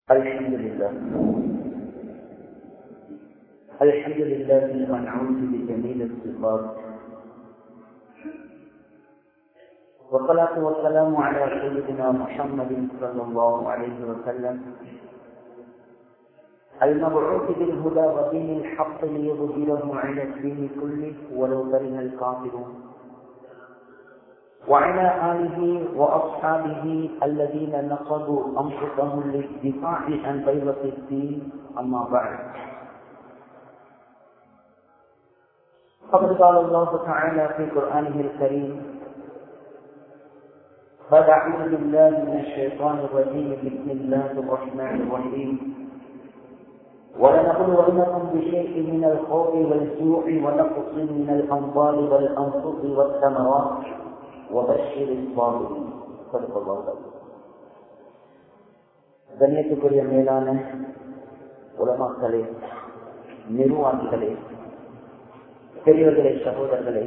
الحمد لله الحمد لله المنعوت بجميل الصفات والصلاة والسلام على سيدنا محمد صلى الله عليه وسلم المبعوث بالهدى ودين الحق ليظهره على الدين كله ولو كره الكافرون وعلى آله وأصحابه الذين نقضوا أنفسهم للدفاع عن بيضة الدين أما بعد فقد قال الله تعالى في قرآنه الكريم بعد أعوذ بالله من الشيطان الرجيم بسم الله الرحمن الرحيم ولنبلونكم بشيء من الخوف والجوع ونقص من الأموال والأنفس والثمرات وبشر الصابرين صدق الله العظيم கண்ணியத்துக்குரிய மேலான உலமாக்களே நிர்வாகிகளே பெரியவர்களே சகோதரர்களே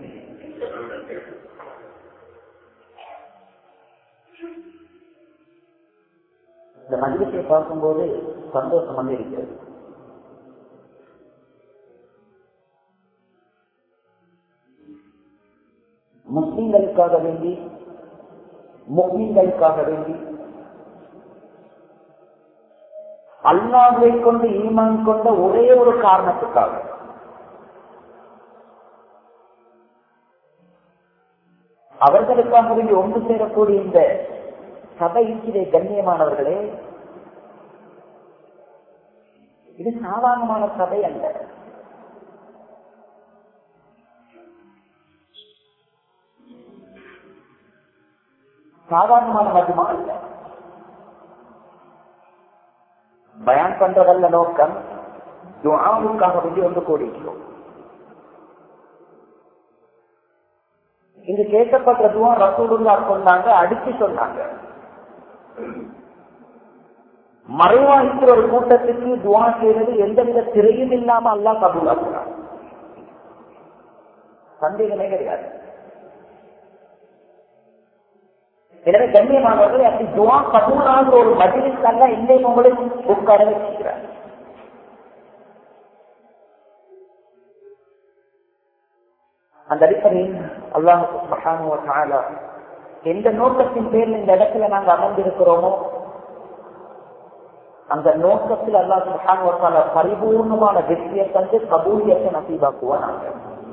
இந்த மதியத்தை பார்க்கும்போது சந்தோஷம் வந்து இருக்கிறது முஸ்லிம்களுக்காக வேண்டி முஸ்லிம்களுக்காக வேண்டி அல்லாவை கொண்டு ஈமான் கொண்ட ஒரே ஒரு காரணத்துக்காக அவர்களுக்காக வேண்டி ஒன்று சேரக்கூடிய இந்த சபை இதை கண்ணியமானவர்களே இது சாதாரணமான சபை அல்ல சாதாரணமான மஜ்மா அல்ல பயான் பண்றதல்ல நோக்கம் துவாவுக்காக வேண்டி ஒன்று கூடிக்கிறோம் இது கேட்கப்பட்ட துவா ரசூலுல்லா சொன்னாங்க அடிச்சு சொன்னாங்க மறைவாகிக்கிற ஒரு கூட்டத்துக்கு துவா செய்வது எந்தவித திரையும் இல்லாம அல்லா கபூலாக்குறான் சந்தேகமே கிடையாது எனவே கண்ணியமானவர்கள் அப்படி துவா கபூலாக ஒரு மஜிலிஸ் அல்ல இன்றைக்கு உங்களுக்கு உட்கார வச்சிருக்கிறார் அந்த அடிப்படையில் அல்லாஹு எந்த நோக்கத்தின் பேரில் இந்த இடத்துல நாங்க அமர்ந்திருக்கிறோமோ அந்த நோக்கத்தில் அல்லா சுஹான பரிபூர்ணமான வெற்றியை தந்து கபூலியத்தை நசீபாக்குவோம் நாங்க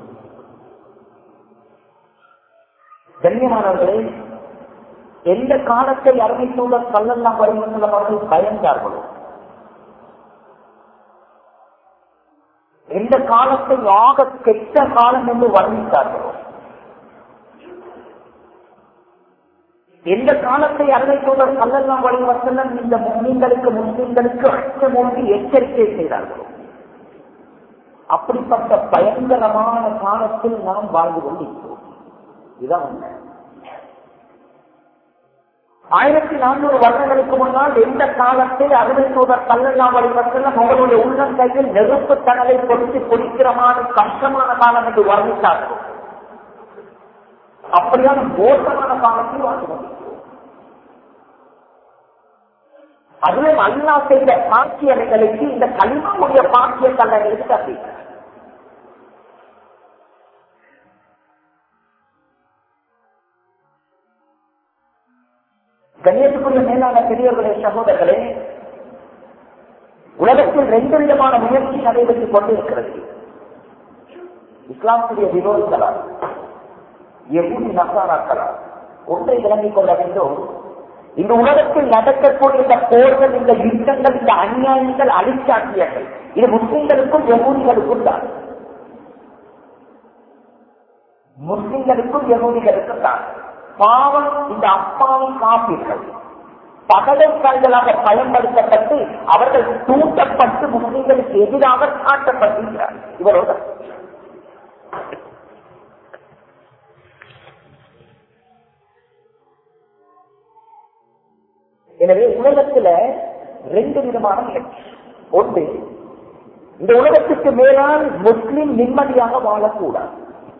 கண்ணியமானவர்களே எந்த காலத்தை அருமை சூழல் கல்லெல்லாம் வருகின்ற அவர்கள் பயந்தார்களோ எந்த காலத்தை ஆக கெட்ட காலம் என்று வர்ணித்தார்களோ எந்த காலத்தை அருமை சூழல் கல்லெல்லாம் வழிவசனம் இந்த முஸ்லிம்களுக்கு முஸ்லிம்களுக்கு அச்சமூட்டி எச்சரிக்கை செய்தார்களோ அப்படிப்பட்ட பயங்கரமான காலத்தில் நாம் வாழ்ந்து கொண்டிருக்கிறோம் இதுதான் உண்மை ஆயிரத்தி நானூறு வருடங்களுக்கு முன்னால் எந்த காலத்தில் அருமை சூழல் கல்லெல்லாம் வழிவசனம் உங்களுடைய உள்ளம் கையில் நெருப்பு தணலை பொறுத்து பொடிக்கிறமான கஷ்டமான காலம் என்று வர்ணித்தார்கள் அப்படியான மோசமான காலத்தில் வாழ்ந்து கொண்டிருக்கிறோம் அதுவும் அல்லா செய்த பாக்கியங்களுக்கு இந்த களிமாவுடைய பாக்கிய கல்லங்களுக்கு தப்பிக்கிறார் கண்ணியத்துக்குரிய மேலான பெரியவர்களே சகோதரர்களே உலகத்தில் ரெண்டு விதமான முயற்சி நடைபெற்றுக் கொண்டிருக்கிறது இஸ்லாமுடைய விரோதிகளால் எவ்வளவு நசாராக்களால் ஒன்றை விளங்கிக் கொள்ள வேண்டும் இந்த உலகத்தில் நடக்கக்கூடிய இந்த போர்கள் இந்த யுத்தங்கள் இந்த அநியாயங்கள் அழிச்சாட்டியர்கள் இது முஸ்லிம்களுக்கும் எகூதிகளுக்கும் தான் முஸ்லிம்களுக்கும் எகூதிகளுக்கும் தான் பாவம் இந்த அப்பாவி காப்பீர்கள் பகடைக்கால்களாக பயன்படுத்தப்பட்டு அவர்கள் தூண்டப்பட்டு முஸ்லிம்களுக்கு எதிராக காட்டப்பட்டிருக்கிறார் இவரோட எனவே உலகத்துல ரெண்டு விதமான முயற்சி ஒன்று இந்த உலகத்துக்கு மேலால் முஸ்லிம் நிம்மதியாக வாழக்கூடாது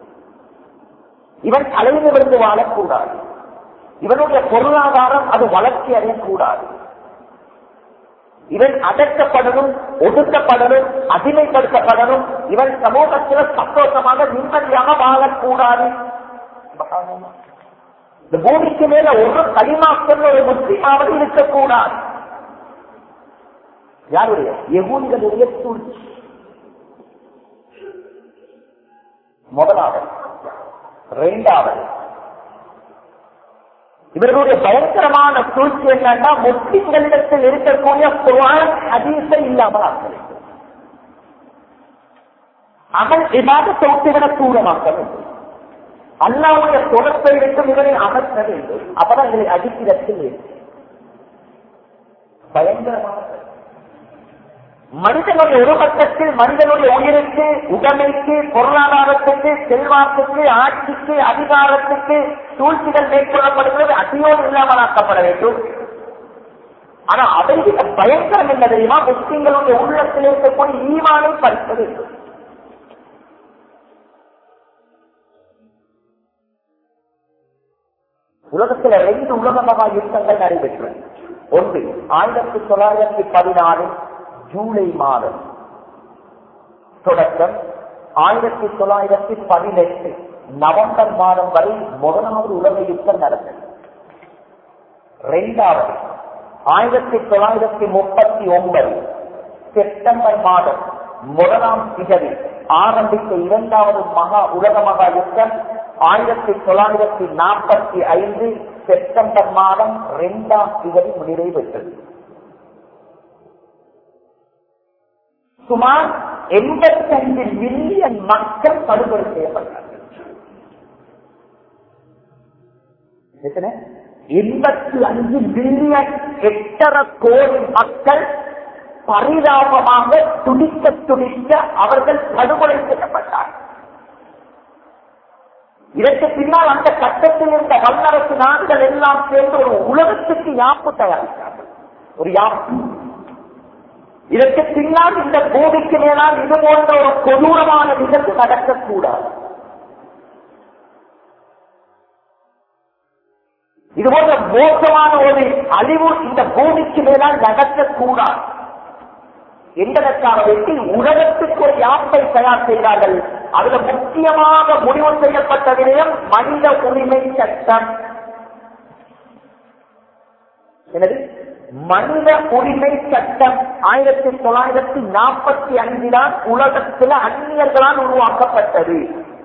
இவன் தலைவிலிருந்து வாழக்கூடாது இவனுடைய பொருளாதாரம் அது வளர்ச்சி அடையக்கூடாது இவன் அடக்கப்படணும் ஒதுக்கப்படணும் அடிமைப்படுத்தப்படணும் இவன் சமூகத்தில் சந்தோஷமாக நிம்மதியாக வாழக்கூடாது இந்த பூமிக்கு மேல ஒரு களிமாக்கள் ஒரு முஸ்லிமாவது இருக்கக்கூடாது யாருடைய எகூதிகளுடைய சூழ்ச்சி முதலாவது இரண்டாவது இவர்களுடைய பயங்கரமான சூழ்ச்சி என்னன்னா முஸ்லிம்களிடத்தில் இருக்கக்கூடிய குரான் ஹதீஸை இல்லாமல் ஆக்க வேண்டும் அவன் விவாதத்தை விட்டுவிட தூரமாக்க வேண்டும் அல்லாவுடைய தொடர்பை விட்டு இவனை அகற்ற வேண்டும் அப்பதான் இதை அடிக்கிறத்தில் பயங்கரமான மனிதனுடைய ஒரு பக்கத்தில் மனிதனுடைய உயிருக்கு உடமைக்கு பொருளாதாரத்துக்கு செல்வாக்குக்கு ஆட்சிக்கு அதிகாரத்துக்கு சூழ்ச்சிகள் மேற்கொள்ளப்படுகிறது அடியோடு இல்லாமல் ஆக்கப்பட வேண்டும் ஆனா அதை விட பயங்கரம் என்ன தெரியுமா முஸ்லிம்களுடைய உள்ளத்தில் இருக்கக்கூடிய ஈமானை பறிக்க வேண்டும் உலகத்தில் ரெண்டு உலகமகா யுத்தங்கள் நடைபெற்றன ஒன்று ஆயிரத்தி தொள்ளாயிரத்தி பதினாறு ஜூலை மாதம் தொடக்கம் ஆயிரத்தி தொள்ளாயிரத்தி பதினெட்டு நவம்பர் மாதம் வரை முதலாவது உலக யுத்தம் நடந்தது இரண்டாவது ஆயிரத்தி தொள்ளாயிரத்தி முப்பத்தி ஒன்பது செப்டம்பர் மாதம் முதலாம் திகதி ஆரம்பித்த இரண்டாவது மகா உலக மகா யுத்தம் ஆயிரத்தி தொள்ளாயிரத்தி நாற்பத்தி ஐந்து செப்டம்பர் மாதம் இரண்டாம் திகதி நிறைவேற்றது சுமார் எண்பத்தஞ்சு மில்லியன் மக்கள் படுகொலை செய்யப்பட்டார்கள் எத்தனை எண்பத்தி அஞ்சு மில்லியன் எட்டரை கோடி மக்கள் பரிதாபமாக துடிக்க துடிக்க அவர்கள் படுகொலை செய்யப்பட்டார்கள் இதற்கு பின்னால் அந்த கட்டத்தில் இருந்த வல்லரசு நாடுகள் எல்லாம் சேர்ந்து ஒரு உலகத்துக்கு யாப்பு தயாரித்தார்கள் ஒரு யாப்பு இதற்கு பின்னால் இந்த பூமிக்கு மேலால் இது போன்ற ஒரு கொடூரமான நிகழ்வு நடக்கக்கூடாது இது போன்ற மோசமான ஒரு அழிவு இந்த பூமிக்கு மேலால் நடக்கக்கூடாது என்பதற்காக வேண்டி உலகத்துக்கு ஒரு யாப்பை தயார் செய்தார்கள் அதுல முக்கியமாக முடிவு செய்யப்பட்ட விடயம் மனித உரிமை சட்டம் எனது மனித உரிமை சட்டம் ஆயிரத்தி தொள்ளாயிரத்தி நாற்பத்தி அஞ்சில்தான் உலகத்தில் அந்நியர்களால் உருவாக்கப்பட்டது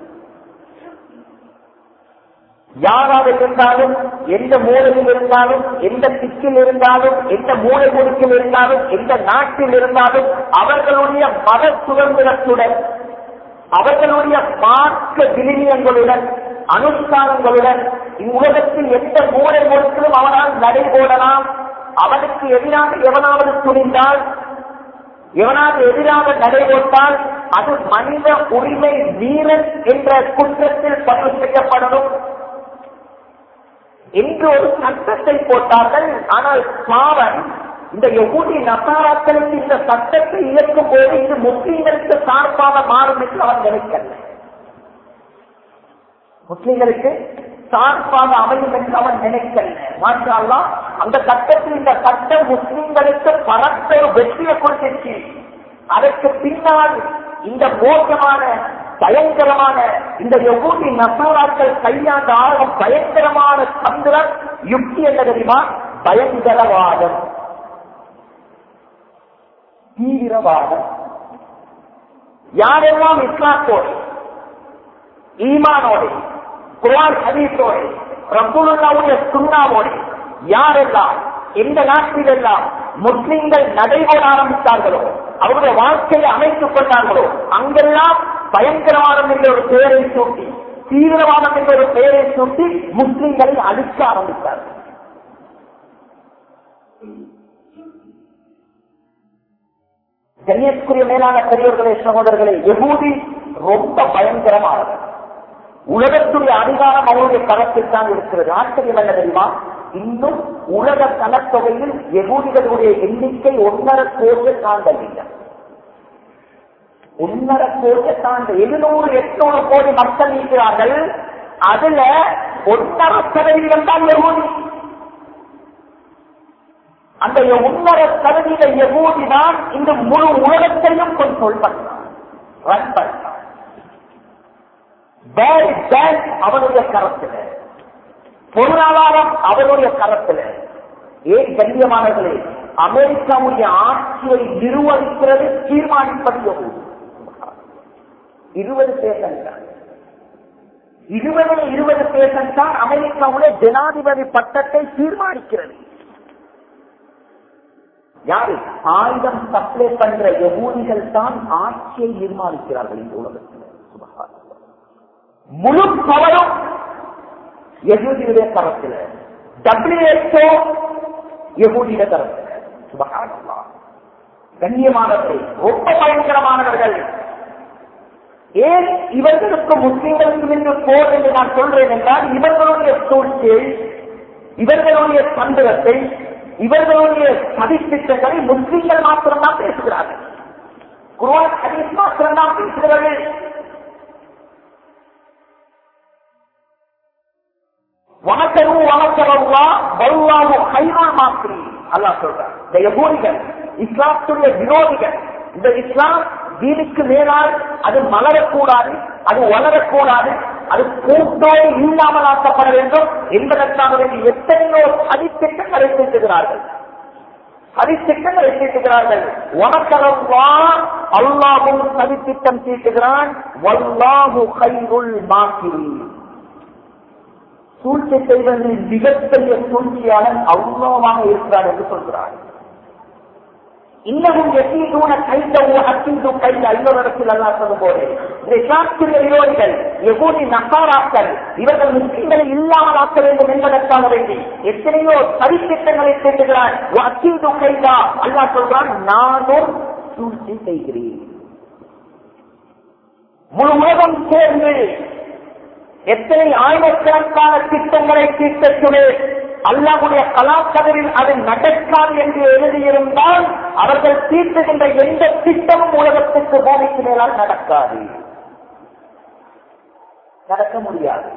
யாராக இருந்தாலும் எந்த மூலையில் இருந்தாலும் எந்த திக்கில் இருந்தாலும் எந்த மூளை முடுக்கில் இருந்தாலும் எந்த நாட்டில் இருந்தாலும் அவர்களுடைய மத சுதந்திரத்துடன் அவர்களுடைய மார்க்க விலினியங்களுடன் அனுஷ்டானங்களுடன் இவ்வுலகத்தில் எந்த மூளை முடுக்கிலும் அவனால் நடைபோடலாம் அவனுக்கு எதிராக எவனாவது துணிந்தால் எவனாவது எதிராக நடைபோட்டால் அது மனித உரிமை வீரன் என்ற குற்றத்தில் பதிவு செய்யப்படணும் என்று ஒரு சட்டத்தை போட்டார்கள் ஆனால் பாவன் இந்த யகுதி நசாராக்களுக்கு இந்த சட்டத்தை இயக்கும் போது இது முஸ்லீம்களுக்கு சார்பாக மாறும் என்று அவன் நினைக்கல முஸ்லீம்களுக்கு சார்பாக அமையும் என்று அவன் நினைக்கல மாற்றாலாம் அந்த சட்டத்தில் இந்த சட்டம் முஸ்லீம்களுக்கு பரத்த ஒரு வெற்றியை கொடுத்துச்சு அதற்கு பின்னால் இந்த மோசமான பயங்கரமான இந்த எவ்வளவு நசாராக்கள் கையாண்ட ஆழம் பயங்கரமான சந்திரன் யுக்தி என்ன தெரியுமா பயங்கரவாதம் தீவிரவாதம் யாரெல்லாம் இஸ்லாத்தோடு ஈமானோடு குரான் ஹதீஸோடு ரசூலுல்லாவுடைய சுண்ணாவோடு யாரெல்லாம் எந்த நாட்டில் எல்லாம் முஸ்லிம்கள் நடைபெற ஆரம்பித்தார்களோ அவருடைய வாழ்க்கையை அமைத்துக் கொண்டார்களோ அங்கெல்லாம் பயங்கரவாதம் என்ற ஒரு பெயரை சூட்டி தீவிரவாதம் என்ற ஒரு பெயரை சூட்டி முஸ்லிம்களை அழிக்க ஆரம்பித்தார்கள் கண்ணியத்துக்குரிய மேலான பெரியவர்களே சகோதரர்களே எகூதி ரொம்ப பயங்கரமானது உலகத்துடைய அதிகாரம் அவருடைய கரத்தில் தான் இருக்கிறது ஆச்சரியம் என்ன தெரியுமா இன்னும் உலக சனத்தொகையில் எகூதிகளுடைய எண்ணிக்கை ஒன்னரை கோடியை தாண்டவில்லை ஒன்னரை கோடியை தாண்ட எழுநூறு எட்நூறு கோடி மக்கள் இருக்கிறார்கள் அதுல ஒன்னரை சதவீதம் தான் எகூதி அந்த ஒன்றரை சதவீத யகூதி தான் இந்த முழு உலகத்தையும் கண்ட்ரோல் பண்ணான் ரன் பண்ணான் பேங்க் பேங்க் அவனுடைய கரத்துல பொருளாதாரம் அவனுடைய கரத்துல ஏன் கண்ணியமானவர்களே அமெரிக்காவுடைய ஆட்சியை நிர்வகிக்கிறது தீர்மானிப்பது யகூதி இருபது பேசன் தான் இருபது இருபது பேசன் தான் அமெரிக்காவுடைய ஜனாதிபதி பட்டத்தை தீர்மானிக்கிறது யாரு ஆயுதம் சப்ளை பண்ற யகூதிகள் தான் ஆட்சியை நிர்மாணிக்கிறார்கள் இந்த உலகத்தில் சுபகாரம் முழு பவரும் யகூதியுடைய தரத்தில் டபிள்யூஎச்ஓ யகூதிய தரத்தில் சுபகாரம் கண்ணியமானவர்கள் ரொம்ப பயங்கரமானவர்கள் ஏன் இவர்களுக்கு முஸ்லிம்களுக்கு என்று போர் என்று நான் சொல்றேன் என்றால் இவர்களுடைய சூழ்ச்சியை இவர்களுடைய தந்திரத்தை இவர்களுடைய சதித்திட்டங்களை முஸ்லிம்கள் மாத்திரம்தான் பேசுகிறார்கள் குருவான் ஹதீஸ் மாத்திரம்தான் பேசுகிறார்கள் வணக்கரும் வணக்கரவா வல்லாவு கைவான் மாத்திரி அல்லா சொல்றார் இந்த யகூதிகள் இஸ்லாத்துடைய விரோதிகள் இந்த இஸ்லாம் தீனுக்கு மேலால் அது மலரக்கூடாது அது வளரக்கூடாது அது கூட்டோடு இல்லாமல் ஆக்கப்பட வேண்டும் என்பதற்காக வேண்டி எத்தனையோ சதித்திட்டங்களை தீட்டுகிறார்கள் சதித்திட்டங்களை தீட்டுகிறார்கள் வணக்கரவா அல்லாஹும் சதித்திட்டம் தீட்டுகிறான் வல்லாஹு கைருள் மாக்கிரி சூழ்ச்சி செய்வதில் மிகப்பெரிய சூழ்ச்சியாளன் அவ்வளவாக இருக்கிறார் என்று சொல்கிறார் இன்னமும் எத்தீதூன கைதவும் அத்தீது கைத இன்னொரு இடத்தில் அல்லா சொல்லும் போது இஸ்லாத்துடைய விரோதிகள் எகூதி நசாராக்கள் இவர்கள் முஸ்லிம்களை இல்லாமல் ஆக்க வேண்டும் என்பதற்காக வேண்டி எத்தனையோ சதித்திட்டங்களை தீட்டுகிறான் அத்தீது கைதா அல்லா சொல்றான் நானும் சூழ்ச்சி செய்கிறேன் முழு உலகம் சேர்ந்து எத்தனை ஆயிரக்கணக்கான திட்டங்களை தீட்டச்சுடே அல்லாவுடைய கலாக்கதரில் அது நடக்காது என்று எழுதியிருந்தால் அவர்கள் தீட்டுகின்ற எந்த திட்டமும் உலகத்துக்கு பூமிக்கு மேலால் நடக்காது நடக்க முடியாது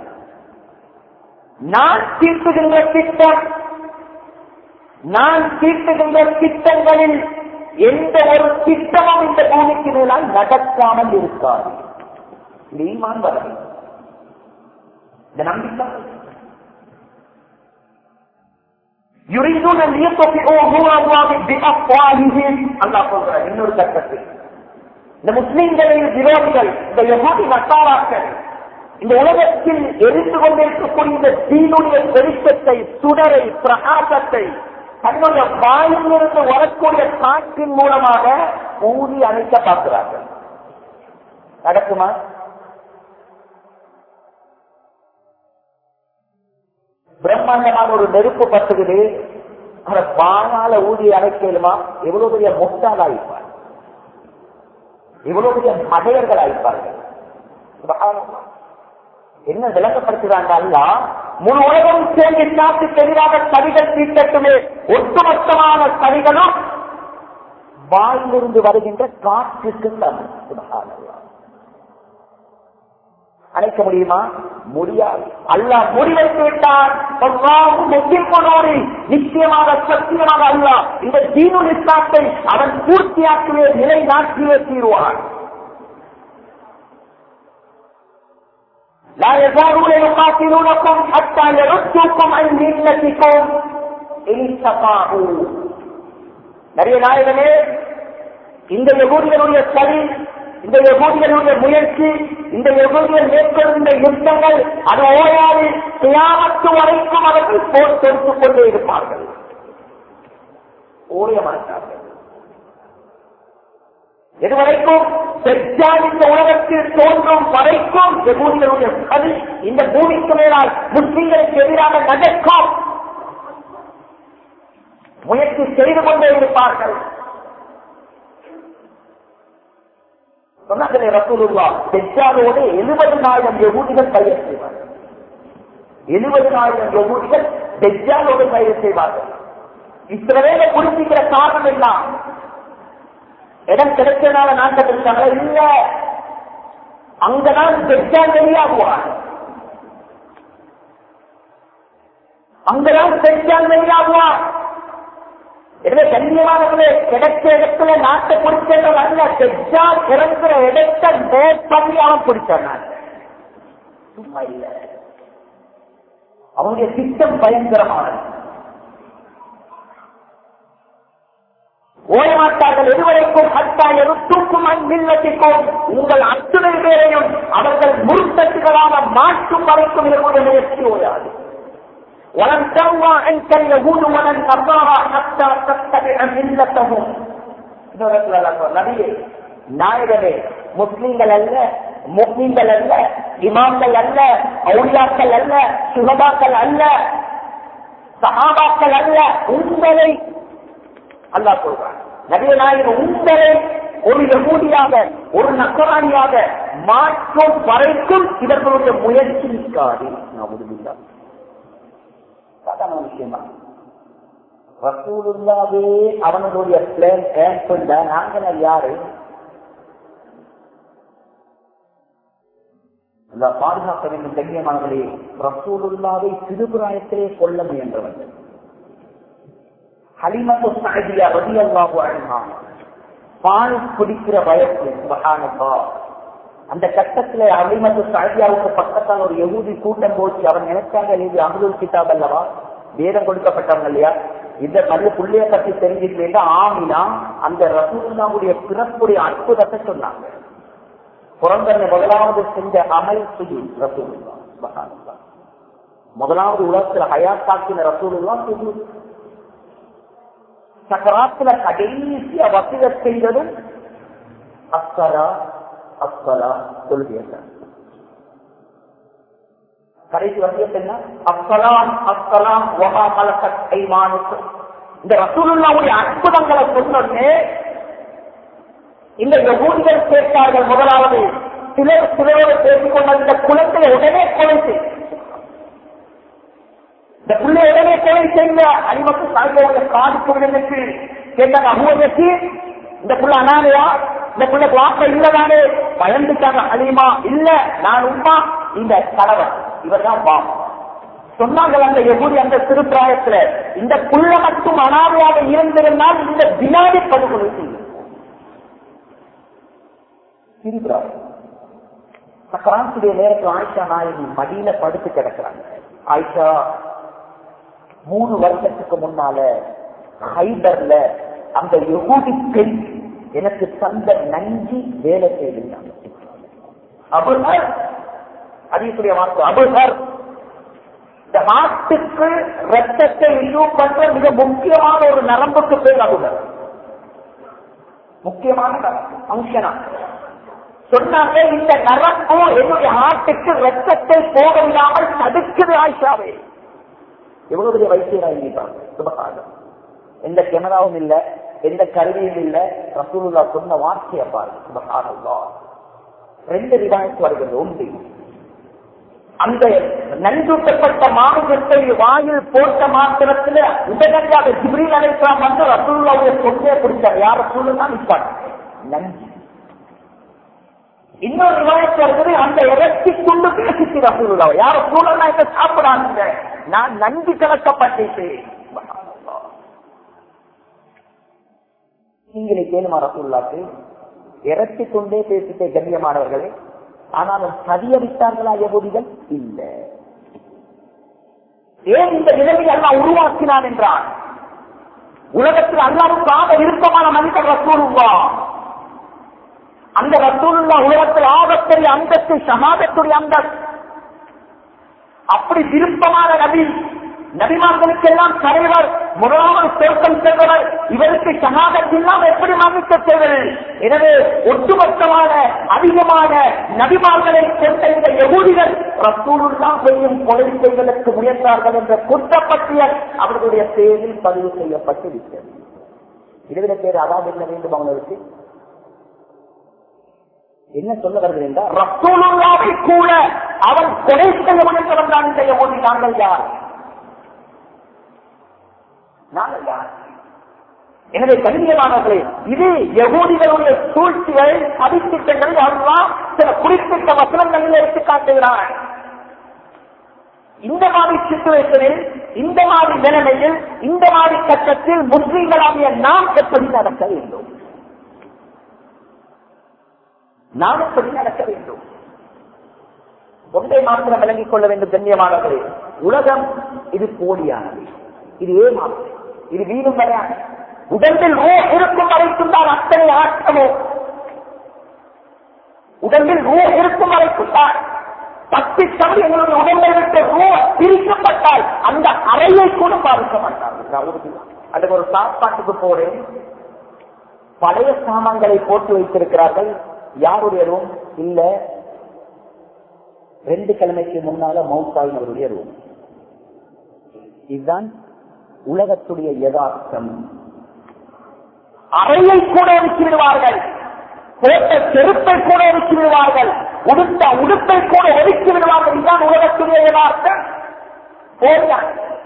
நான் தீட்டுகின்ற திட்டம் நான் தீட்டுகின்ற திட்டங்களில் எந்த ஒரு திட்டமும் இந்த பூமிக்கு மேலால் நடக்காமல் இருக்காது இது ஈமான் வர இந்த நம்பிக்கை يريدون ان يطفئوا نور الله بافواههم அல்லாஹ் சொல்றார் இன்னொரு கட்டத்தில் இந்த முஸ்லிம்களின் விரோதிகள் இந்த யகூதி நட்டாராக்கள் இந்த உலகத்தில் எரிந்து கொண்டிருக்கக்கூடிய இந்த தீனுடைய வெளிச்சத்தை சுடரை பிரகாசத்தை தன்னுடைய வாயிலிருந்து வரக்கூடிய காற்றின் மூலமாக ஊதி அணைக்க பார்க்கிறார்கள் நடக்குமா பிரம்மாண்டமான ஒரு நெருப்பு பத்துக்குது அதை வானால ஊதி அடைக்கலுமா எவ்வளவு பெரிய முட்டாள் ஆயிப்பார் எவ்வளவு பெரிய மகையர்கள் ஆயிப்பார்கள் சுபஹானல்லாஹ். என்ன விளங்கப்படுத்துறாங்க அல்லா முழு உலகம் சேர்ந்து நாட்டுக்கு எதிராக சதிகள் தீட்டட்டுமே ஒட்டுமொத்தமான சதிகளும் வாயிலிருந்து வருகின்ற காற்றுக்கு சமம் சுபஹானல்லாஹ். அணைக்க முடியுமா முடியாது அல்லாஹ் முடிவெடுத்து விட்டார் அல்லாஹ் முக்கியமானோடு நிச்சயமாக சத்தியமாக அல்லாஹ் இந்த தீனு இஸ்லாத்தை அவன் பூர்த்தியாக்கவே நிலை நாட்டியே தீருவான் لا يزالون يقاتلونكم حتى يردوكم عن ملتكم إن استطاعوا நிறைய நாயகமே இந்த யகூதிகளுடைய சரி இந்த யகூதிகளுடைய முயற்சி இந்த யகூதிகள் மேற்கொள்கின்ற யுத்தங்கள் அது ஓயாது தியாமத்து வரைக்கும் அவர்கள் போர் தொடுத்துக் கொண்டே இருப்பார்கள் ஓய மாட்டார்கள் எதுவரைக்கும் பெற்றால் இந்த உலகத்தில் தோன்றும் வரைக்கும் யகூதிகளுடைய சதி இந்த பூமிக்கு மேலால் முஸ்லிம்களுக்கு எதிராக நடக்கும் முயற்சி செய்து கொண்டே இருப்பார்கள் சொன்னார்களே ரசூலுல்லா பெற்றாரோடு எழுபதினாயிரம் யகூதிகள் பயிர் செய்வார்கள் எழுபதினாயிரம் யகூதிகள் பெற்றாரோடு பயிர் செய்வார்கள் இஸ்ரவேலை குறிப்பிக்கிற காரணம் எல்லாம் இடம் கிடைச்சதுனால நாட்டத்தில் இருக்காங்க இல்ல அங்கதான் பெற்றால் வெளியாகுவார் அங்கதான் பெற்றால் வெளியாகுவார் எனவே கண்ணியமானவர்களே கிடைச்ச இடத்துல நாட்டை பிடிச்சவர்கள் அல்ல தெஜால் இறங்குற இடத்தை நோட் பண்ணி அவன் பிடிச்சான் நாட்டை. சும்மா இல்ல அவனுடைய திட்டம் பயங்கரமானது ஓயமாட்டார்கள் எதுவரைக்கும் அத்தா எருத்துக்கும் அன்பில்லத்திற்கும் உங்கள் அத்துணை பேரையும் அவர்கள் முருத்தட்டுகளாக மாற்றும் வரைக்கும் இதனுடைய முயற்சி ஓயாது ولن ترضى عنك اليهود ولن ترضاها حتى تتبع ملتهم இன்னொரு இடத்துல அல்லாஹ் சொல்றான், நபியே நாயகமே முஸ்லிம்கள் அல்ல முஸ்லிம்கள் அல்ல இமாம்கள் அல்ல அவுளியாக்கள் அல்ல சுகபாக்கள் அல்ல சஹாபாக்கள் அல்ல உங்களை அல்லாஹ் சொல்றான் நபிய நாயகன் உங்களை ஒரு யகூதியாக ஒரு நக்கராணியாக மாற்றும் வரைக்கும் இவர்களுடைய முயற்சி நிற்காது நான் முடிவில்லா சாதாரண விஷயமா ரசூலுல்லாவே அவனுடைய பிளான் கேன்சல் நாங்கள் யாரு இந்த பாதுகாக்க வேண்டும் கண்ணியமானவர்களே ரசூலுல்லாவை சிறுபிராயத்திலே கொல்ல முயன்றவர்கள் ஹலிமத்து சாதியா ரதி அல்லாஹு அன்ஹா பால் குடிக்கிற வயசு சுபஹானல்லா அந்த கட்டத்துல அலிமத்து சாதியாவுக்கு பக்கத்தால் ஒரு யகூதி கூட்டம் போச்சு அவன் நினைச்சாங்க இது அமுதுல் கிதாப் அல்லவா வேதம் கொடுக்கப்பட்டவங்க இல்லையா இந்த நல்ல புள்ளைய பத்தி தெரிஞ்சுக்க ஆமினா அந்த ரசூலுல்லாவுடைய பிறப்புடைய அற்புதத்தை சொன்னாங்க புறந்தன்னை முதலாவது செஞ்ச அமல் சுஜி ரசூலுல்லா சுபஹானல்லா முதலாவது உலகத்துல ஹயாத்தாக்கின ரசூலுல்லா சுஜி சக்கராத்துல கடைசிய வசதி செய்ததும் அஸ்கரா அஸ்கரா சொல்கிறேன் கடைசி வசியத்து என்ன அஸ்கலாம் அஸ்கலாம் வகா மலக்கத் ஐமானுக்கு இந்த ரசூலுல்லாவுடைய அற்புதங்களை சொன்னே இந்த யகூதிகள் கேட்டார்கள் முதலாவது சிலர் சிலரோடு பேசிக் கொண்ட இந்த குலத்தை உடனே கொலை செய்யும் இந்த புள்ளை உடனே கொலை செய்ய அடிமக்கு சாய்ந்தவங்க காதுக்கு விடுதற்கு கேட்டாங்க அபுவதற்கு இந்த புள்ள அனாதையா இந்த புள்ள வாப்ப இல்லதானே பயந்துட்டாங்க அலிமா இல்ல நான் உமா இந்த கணவன் இவர்தான் வா சொன்னாங்க அந்த எகுதி அந்த சிறுபிராயத்துல இந்த புள்ள மட்டும் அனாதையாக இருந்திருந்தால் இந்த வினாடி படுகொலை செய்யும் சிறுபிராயம் சக்கராத்துடைய நேரத்தில் ஆயிஷா நாயகி மடியில படுத்து கிடக்குறாங்க ஆயிஷா மூணு வருஷத்துக்கு முன்னால ஹைதர்ல அந்த யகூதி பெண் எனக்கு தந்த நஞ்சி வேலை செய்திருந்தாங்க அபுஹர் அதிகக்கூடிய வார்த்தை அபுஹர் இந்த நாட்டுக்கு ரத்தத்தை இன்யூம் பண்ற மிக முக்கியமான ஒரு நரம்புக்கு பேர் அபுஹர் முக்கியமான ஃபங்க்ஷனா சொன்னாங்க இந்த நரம்பு என்னுடைய ஹார்ட்டுக்கு ரத்தத்தை போக விடாமல் தடுக்குது ஆயிஷாவே எவ்வளவு பெரிய வைத்தியராயிருப்பாங்க சுபகாலம் எந்த கேமராவும் இல்ல எந்த கருவியும் இல்ல ரசூலுல்லா சொன்ன வார்த்தையை பாரு சுபகானல்லா ரெண்டு ரிவாயத்து வருகிறது உண்டு அந்த நஞ்சூட்டப்பட்ட மாமிசத்தை வாயில் போட்ட மாத்திரத்துல உடனடியாக ஜிப்ரீல் அழைக்கலாம் வந்து ரசூலுல்லாவுடைய சொன்னே பிடிச்சார் யார சூழல் தான் நிற்பாங்க நஞ்சு இன்னொரு ரிவாயத்து வருகிறது அந்த இறைச்சி துண்டு பேசிச்சு ரசூலுல்லா யார சூழல் என்ன சாப்பிடாங்க நான் நன்றி கலக்கப்பட்டேன் நீங்களே கேளுமா ரசூல்லாக்கு இறச்சி கொண்டே பேசிட்டே கண்ணியமானவர்களே ஆனாலும் சதியடித்தார்களா யகுதிகள் இல்ல ஏன் இந்த நிலைமை எல்லாம் உருவாக்கினான் என்றான் உலகத்தில் அல்லாவுக்காக விருப்பமான மனிதர் ரசூலுல்லா அந்த ரசூலுல்லா உலகத்தில் ஆபத்தெரிய அந்தஸ்து சமாதத்துடைய அந்தஸ்து அப்படி விருப்பமான நபி நபிமார்களுக்கு எல்லாம் தலைவர் முதலாவது தோற்றம் செல்பவர் இவருக்கு சகாதத் இல்லாமல் எப்படி மன்னிக்க செய்வது எனவே ஒட்டுமொத்தமான அதிகமான நபிமார்களை கொண்ட இந்த யகூதிகள் ரசூலுல்லா செய்யும் கொலை செய்வதற்கு முயன்றார்கள் என்ற குற்றப்பட்டியல் அவர்களுடைய பேரில் பதிவு செய்யப்பட்டிருக்கிறது இருபது பேர் அதாவது என்ன வேண்டும் அவங்களுக்கு என்ன சொல்ல வருகிறது என்றால் ரசூலுல்லாவை கூட அவன் கொலை செய்ய முயன்றவன் தான் இந்த யகூதி நாங்கள் யார் நாங்கள் யார் எனவே கண்ணியமானவர்களே இது யகூதிகளுடைய சூழ்ச்சிகள் சதித்திட்டங்களை அவர்களாம் சில குறிப்பிட்ட வசனங்களில் எடுத்து காட்டுகிறார் இந்த மாதிரி சுச்சுவேஷனில் இந்த மாதிரி நிலைமையில் இந்த மாதிரி கட்டத்தில் முஸ்லீம்களாகிய நாம் எப்படி நடக்க வேண்டும் நாம் எப்படி நடக்க வேண்டும் ஒன்றை மாத்திரம் விளங்கிக் கொள்ள வேண்டும் கண்ணியமானவர்களே உலகம் இது போலியானது இது ஏமாற்று இது வீடும் கிடையாது உடம்பில் ரூ இருக்கும் வரைக்கும் தான் அத்தனை ஆட்டமோ உடம்பில் ரூ இருக்கும் வரைக்கும் தான் பத்து தவறு எங்களுடைய உடம்பை விட்டு ரூ பிரிக்கப்பட்டால் அந்த அறையை கூட பாதிக்க மாட்டார்கள் அதுக்கு ஒரு சாப்பாட்டுக்கு போறேன் பழைய சாமான்களை போட்டு வைத்திருக்கிறார்கள் யாருடைய ரூம் இல்ல ரெண்டு கிழமைக்கு முன்னால மவுத்தாயின் அவருடைய ரூம் இதுதான் உலகத்துடைய யதார்த்தம் அறையை கூட ஒதுக்கி விடுவார்கள் போட்ட செருப்பை கூட ஒதுக்கி விடுவார்கள் உடுத்த உடுப்பை கூட ஒதுக்கி விடுவார்கள் இதுதான் உலகத்துடைய யதார்த்தம் போட்டான்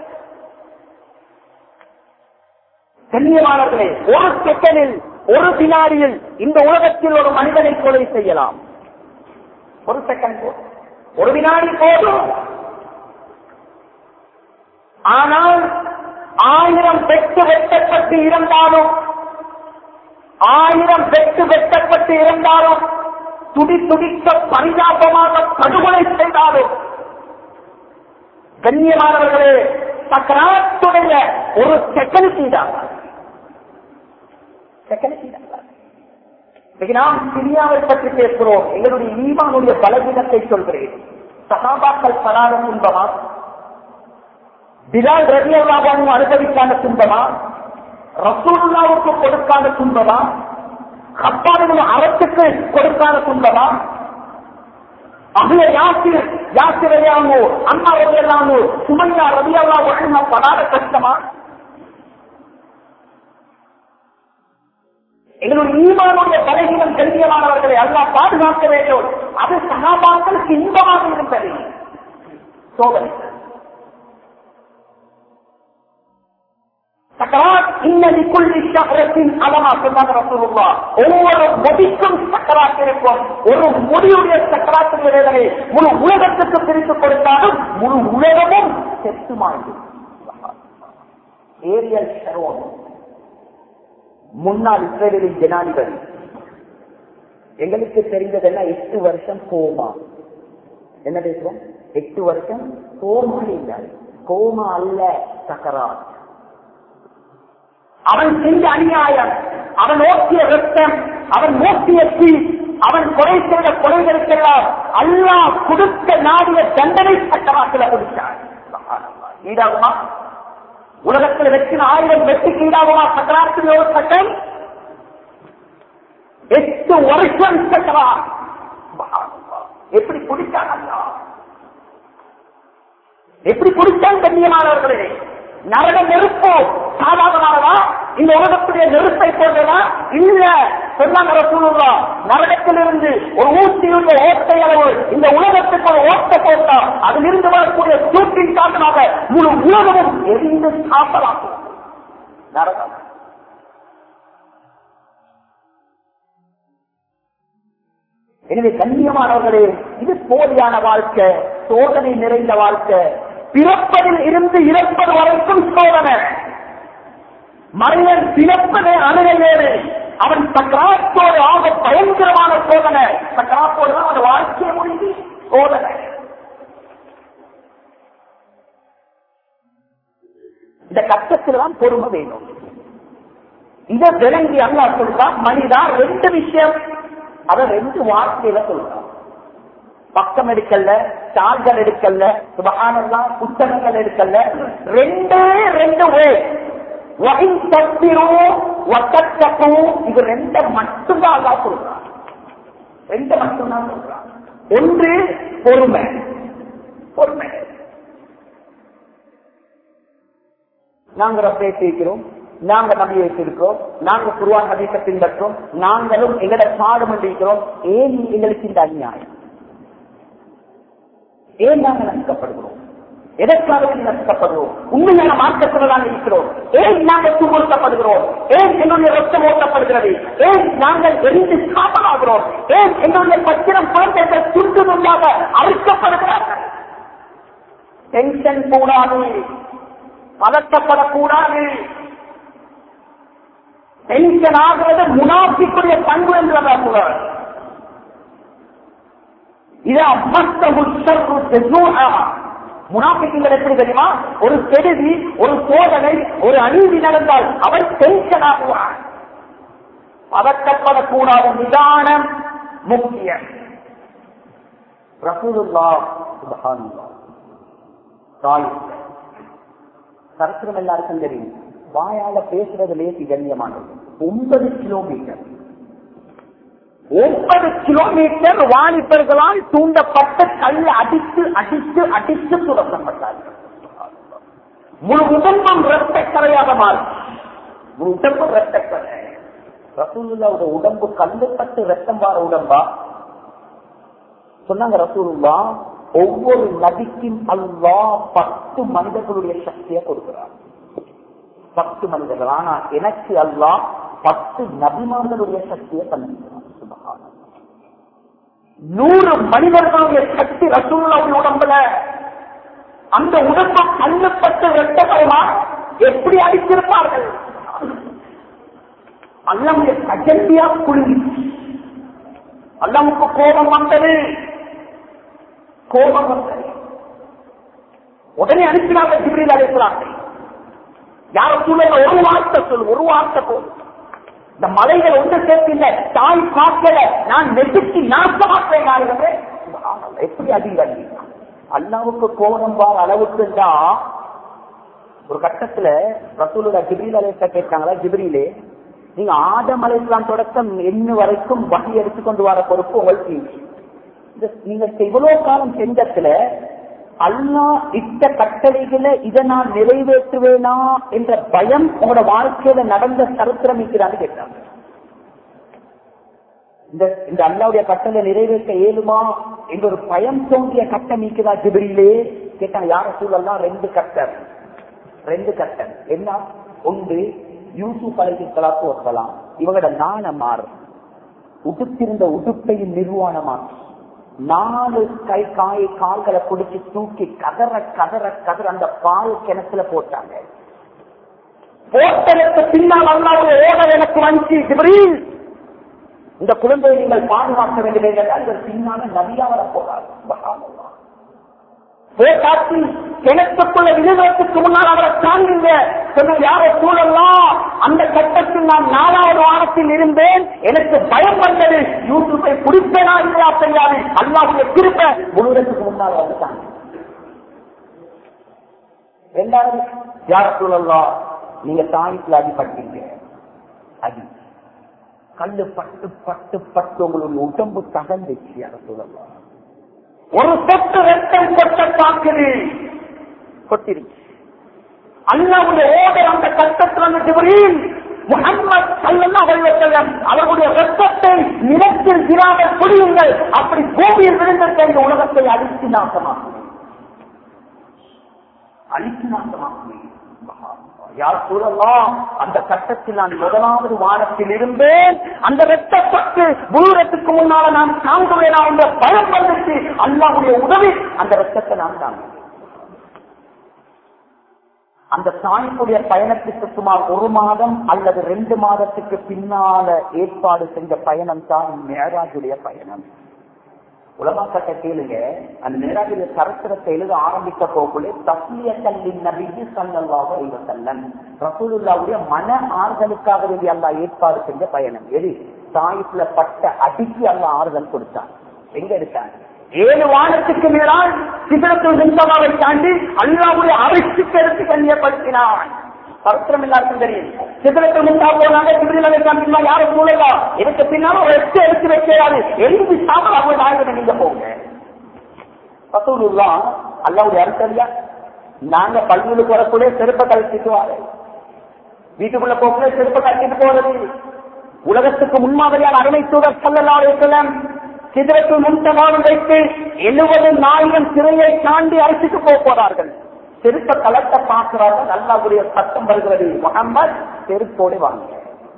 கண்ணியமானவர்களே ஒரு செகண்டில் ஒரு வினாடியில் இந்த உலகத்தில் ஒரு மனிதனை கொலை செய்யலாம் ஒரு செகண்ட் போதும். ஒரு வினாடி போதும் ஆனால் ஆயிரம் வெட்டு வெட்டப்பட்டு இருந்தாலும் ஆயிரம் வெட்டு வெட்டப்பட்டு இருந்தாலும் துடி துடிக்க பரிதாபமாக படுகொலை செய்தாலும் கண்ணியமானவர்களே சக்கராத்துடைய ஒரு செகண்ட் தான் நாம் சிரியாவை பற்றி பேசுகிறோம் எங்களுடைய ஈமானுடைய பலவீனத்தை சொல்கிறேன் சகாபாக்கள் படாத துன்பமா பிலால் ரவியல்லாவும் அனுபவிக்காத துன்பமா ரசூல்லாவுக்கு கொடுக்காத துன்பமா கப்பாவின் அரசுக்கு கொடுக்காத துன்பமா அகில யாசிர் யாசிர் ரவியாவோ அண்ணா ரவியல்லாவோ சுமையா ரவியல்லா ஒழுங்கா படாத கஷ்டமா எங்களுடைய ஈமானுடைய பலகீனம் கல்வியமானவர்களை அல்லா பாதுகாக்க வேண்டும் அது சகாபாக்களுக்கு இன்பமாக இருந்தது சோதனை சக்கராத் இன்னதிக்குள் சக்கரத்தின் அளமா சொன்னாங்க ரசூலுல்லா ஒவ்வொரு முடிக்கும் சக்கராத் இருக்கும் ஒரு முடியுடைய சக்கராத்துடைய வேதனை முழு உலகத்துக்கு பிரித்து கொடுத்தாலும் முழு உலகமும் செத்து மாறும் ஏரியல் ஷரோன் முன்னாள் இஸ்ரேலின் ஜனாதிபதி எங்களுக்கு தெரிந்ததெல்லாம் எட்டு வருஷம் கோமா என்ன பேசுறோம் எட்டு வருஷம் கோமா இருந்தார் கோமா அல்ல சக்கராத் அவன் செஞ்ச அநியாயம் அவன் ஓட்டிய ரத்தம் அவன் ஓட்டிய தீ அவன் கொலை செய்த கொலைகளுக்கெல்லாம் அல்லாஹ் கொடுத்த நாடிய தண்டனை சட்டமாக்கில கொடுத்தார் ஈடாகுமா உலகத்தில் வெற்றின ஆயிரம் வெற்றிக்கு ஈடாகுமா சக்கராத்தில் ஒரு சட்டம் எட்டு வருஷம் சட்டமா எப்படி குடிச்சான் அல்லாஹ்? எப்படி குடிச்சான் கண்ணியமானவர்களே நரக நெருப்பு சாதாரணமானதா இந்த உலகத்துடைய நெருப்பை போன்றதா இல்ல சொன்னாங்க ரசூலுல்லா நரகத்திலிருந்து ஒரு ஊசியுடைய ஓட்டை அளவு இந்த உலகத்துக்கு ஒரு ஓட்டை போட்டா அதிலிருந்து வரக்கூடிய சூட்டின் காரணமாக முழு உலகமும் எரிந்து சாப்பலாகும் நரகம் எனவே கண்ணியமானவர்களே இது போலியான வாழ்க்கை சோதனை நிறைந்த வாழ்க்கை பிறப்பதில் இருந்து இறப்பது வரைக்கும் சோதனை மனிதன் பிறப்பதே அணுகையேறு அவன் சக்கராத்தோடு ஆக பயங்கரமான சோதனை சக்கராத்தோடு தான் அவன் வாழ்க்கையை முடிந்து சோதனை இந்த கட்டத்தில் தான் பொறுமை வேணும் இதை விளங்கி அல்லா சொல்றான் மனிதா ரெண்டு விஷயம் அதை ரெண்டு வார்த்தையில சொல்றான் பக்கம் எடுக்கல சால்கள் எடுக்கல சுபகானெல்லாம் புத்தகங்கள் எடுக்கல ரெண்டே ரெண்டு வே வகை தப்பிரும் வட்டத்தப்பும் இது ரெண்ட மட்டும்தான் அல்லா சொல்றான் ரெண்டு மட்டும்தான் சொல்றான் ஒன்று பொறுமை பொறுமை நாங்க ரப்பை சேர்க்கிறோம் நாங்க நம்பி வைத்திருக்கிறோம் நாங்க குருவான் ஹதீஸை பின்பற்றோம் நாங்களும் எங்கட பாடம் இருக்கிறோம் ஏன் எங்களுக்கு இந்த அநியாயம் ஏன் நாங்கள் நஷ்டப்படுகிறோம் எதற்காக நஷ்டப்படுகிறோம் உண்மையான மார்க்கத்தில் நாங்கள் இருக்கிறோம் ஏன் நாங்கள் துன்புறுத்தப்படுகிறோம் ஏன் எங்களுடைய ரத்தம் ஓட்டப்படுகிறது ஏன் நாங்கள் எரிந்து சாப்பலாகிறோம் ஏன் எங்களுடைய பத்திரம் குழந்தைகள் துண்டு துண்டாக அறுக்கப்படுகிறார்கள் டென்ஷன் கூடாது பதட்டப்படக்கூடாது டென்ஷன் ஆகிறது முனாஃபிக்குரிய பண்பு என்று சொல்றார் இது முனாபிக்குங்கள் எப்படி தெரியுமா ஒரு கெடுதி ஒரு சோதனை ஒரு அநீதி நடந்தால் அவன் டென்ஷன் ஆகுவான் பதட்டப்படக்கூடாத நிதானம் முக்கியம் ரசூலுல்லா சுபஹானல்லாஹ் தாய் சரித்திரம் எல்லாருக்கும் தெரியும் வாயால பேசுறது லேசி கண்ணியமானது ஒன்பது கிலோமீட்டர் ஒன்பது கிலோமீட்டர் வாலிபர்களால் தூண்டப்பட்ட கல் அடித்து அடித்து அடித்து துரத்தப்பட்டார்கள் முழு உடம்பம் இரத்த கரையாக மாறும் முழு உடம்பு இரத்த கரை ரசூலுல்லாவோட உடம்பு கல்லுப்பட்டு ரத்தம் வார உடம்பா சொன்னாங்க ரசூலுல்லா ஒவ்வொரு நபிக்கும் அல்லா பத்து மனிதர்களுடைய சக்தியை கொடுக்கிறார் பத்து மனிதர்கள் ஆனா எனக்கு அல்லா பத்து நபிமார்களுடைய சக்தியை தந்திருக்கிறார் சுபஹானல்லாஹ். நூறு மனிதர்களுடைய சக்தி ரசூலுல்லாவுடைய உடம்புல அந்த உடம்பு கல்லுப்பட்டு வெட்டப்படமா எப்படி அடித்திருப்பார்கள் அல்லாவுடைய அஜந்தியா குழுங்கி அல்லாவுக்கு கோபம் வந்தது கோபம் வந்தது உடனே அனுப்பினாங்க ஜிப்ரீல் அழைக்கிறார்கள் யார சூழல ஒரு வார்த்தை சொல்லு ஒரு வார்த்தை போதும் இந்த மலைகள் ஒன்று சேர்க்கின்ற தாய் பார்க்கல நான் நெசுக்கி நாசமாக்குவேன் நாடுகளே எப்படி அதிகம் அல்லாவுக்கு கோபம் வார அளவுக்கு தான் ஒரு கட்டத்துல ரசூலுடைய ஜிப்ரீல் அலைத்த கேட்டாங்களா ஜிப்ரீலே நீங்க ஆதம் அலைக்கலாம் தொடக்கம் என்ன வரைக்கும் வகை எடுத்துக்கொண்டு வர பொறுப்பு உங்களுக்கு இந்த நீங்க இவ்வளவு காலம் செஞ்சத்துல அல்லா இட்ட கட்டளைகளை இதை நான் நிறைவேற்றுவேனா என்ற பயம் உங்களோட வாழ்க்கையில நடந்த சரித்திரம் இருக்கிறான்னு கேட்டாங்க இந்த இந்த அல்லாவுடைய கட்டளை நிறைவேற்ற இயலுமா என்ற ஒரு பயம் தோன்றிய கட்டம் நீக்குதா ஜிபிரியிலே கேட்டாங்க யார சூழல்லாம் ரெண்டு கட்டம் ரெண்டு கட்டம் என்ன ஒன்று யூசுப் அலைக்கு கலாப்பு வரலாம் இவங்களோட நாண மாறும் உடுத்திருந்த உடுப்பையும் நிர்வாணமாக்கி நாலு கை காய் கால்களை பிடிச்சு தூக்கி கதற கதற கதற அந்த பால் கிணத்துல போட்டாங்க போட்டதற்கு பின்னால் அல்லாவுடைய ஓட எனக்கு வந்து ஜிப்ரீல் இந்த குழந்தையை நீங்கள் பாதுகாக்க வேண்டும் என்றால் இவர் பின்னால நதியா வர போறார் சுப்ஹானல்லாஹ். போட்டாச்சு கிணத்துக்குள்ள விழுவதற்கு முன்னால் அவரை தாங்குங்க சொன்ன யாரை சூழலாம் அந்த கட்டத்தில் நான் நாலாவது வாரத்தில் இருந்தேன் எனக்கு பயம் வந்தது யூசுப்பை பிடிப்பேனா இல்லையா தெரியாது அல்லாவுடைய திருப்ப முழுவதற்கு முன்னால் வந்துட்டாங்க ரெண்டாவது யார சூழலாம் நீங்க தாய்க்குள்ள அடிபட்டீங்க அடி கல்லு பட்டு பட்டு பட்டு உங்களுடைய உடம்பு தகந்துச்சு யார சூழலாம் ஒரு சொட்டு ரத்தம் கொட்ட பார்க்குது கொட்டிருச்சு அல்லாவுடைய ஓடர் அந்த கட்டத்தில் அந்த ஜிப்ரீல் முகம்மது சல்லல்லாஹு அலைஹி வஸல்லம் அவர்களுடைய ரத்தத்தை நிலத்தில் விழாமல் புரியுங்கள் அப்படி பூமியில் விழுந்த இந்த உலகத்தை அழித்து நாசமாக்கும் அழித்து நாசமாக்கும் யார் சூழலாம் அந்த கட்டத்தில் நான் முதலாவது வாரத்தில் இருந்தேன் அந்த ரத்தப்பட்டு பூரத்துக்கு முன்னால நான் தாங்குவேனா என்ற பயம் வந்துச்சு அல்லாவுடைய உதவி அந்த ரத்தத்தை நான் தாங்குவேன் அந்த தாய்க்குடைய பயணத்துக்கு சுமார் ஒரு மாதம் அல்லது ரெண்டு மாதத்துக்கு பின்னால ஏற்பாடு செஞ்ச பயணம் தான் மேராஜுடைய பயணம் உலமாக்கட்ட கேளுங்க அந்த மேராஜுடைய சரித்திரத்தை எழுத ஆரம்பிக்க போகுள்ளே தஸ்மிய கல்லின் நபிக்கு சல்லல்லாக செல்லன் ரசூலுல்லாவுடைய மன ஆறுதலுக்காக வேண்டிய அல்லா ஏற்பாடு செஞ்ச பயணம் எது தாய்ப்புல பட்ட அடிக்கு அல்ல ஆறுதல் கொடுத்தான் எங்க எடுத்தாங்க ஏழு வானத்துக்கு மேலால் சிதறத்தில் நின்றவாவை தாண்டி அல்லாவுடைய அரிசிக்கு எடுத்து கண்ணியப்படுத்தினான் சரித்திரம் எல்லாருக்கும் தெரியும் சிதறத்தில் முந்தா போனாங்க சிதிரை காமிக்கா யாரும் சூழலா எனக்கு பின்னாலும் ஒரு எட்டு எடுத்து வைக்கிறாரு எழுந்து சாப்பிடாம நாயகனை நீங்க போங்க பசூலுல்லா அல்லாவுடைய அரிசரியா நாங்க பள்ளிகளுக்கு வரக்கூடிய செருப்பை கழிச்சுக்குவாரு வீட்டுக்குள்ள போகக்கூடிய செருப்பை கழிச்சிட்டு போறது உலகத்துக்கு முன்மாதிரியான அருமை தூதர் சொல்லலாம் சிதறத்தில் முன்தவானம் வைத்து எழுபது நாயிரம் சிறையை தாண்டி அரசுக்கு போக போறார்கள் செருப்ப கலட்ட பார்க்கிறார்கள் அல்லாவுடைய சத்தம் வருகிறது முகம்மது செருப்போடு வாங்க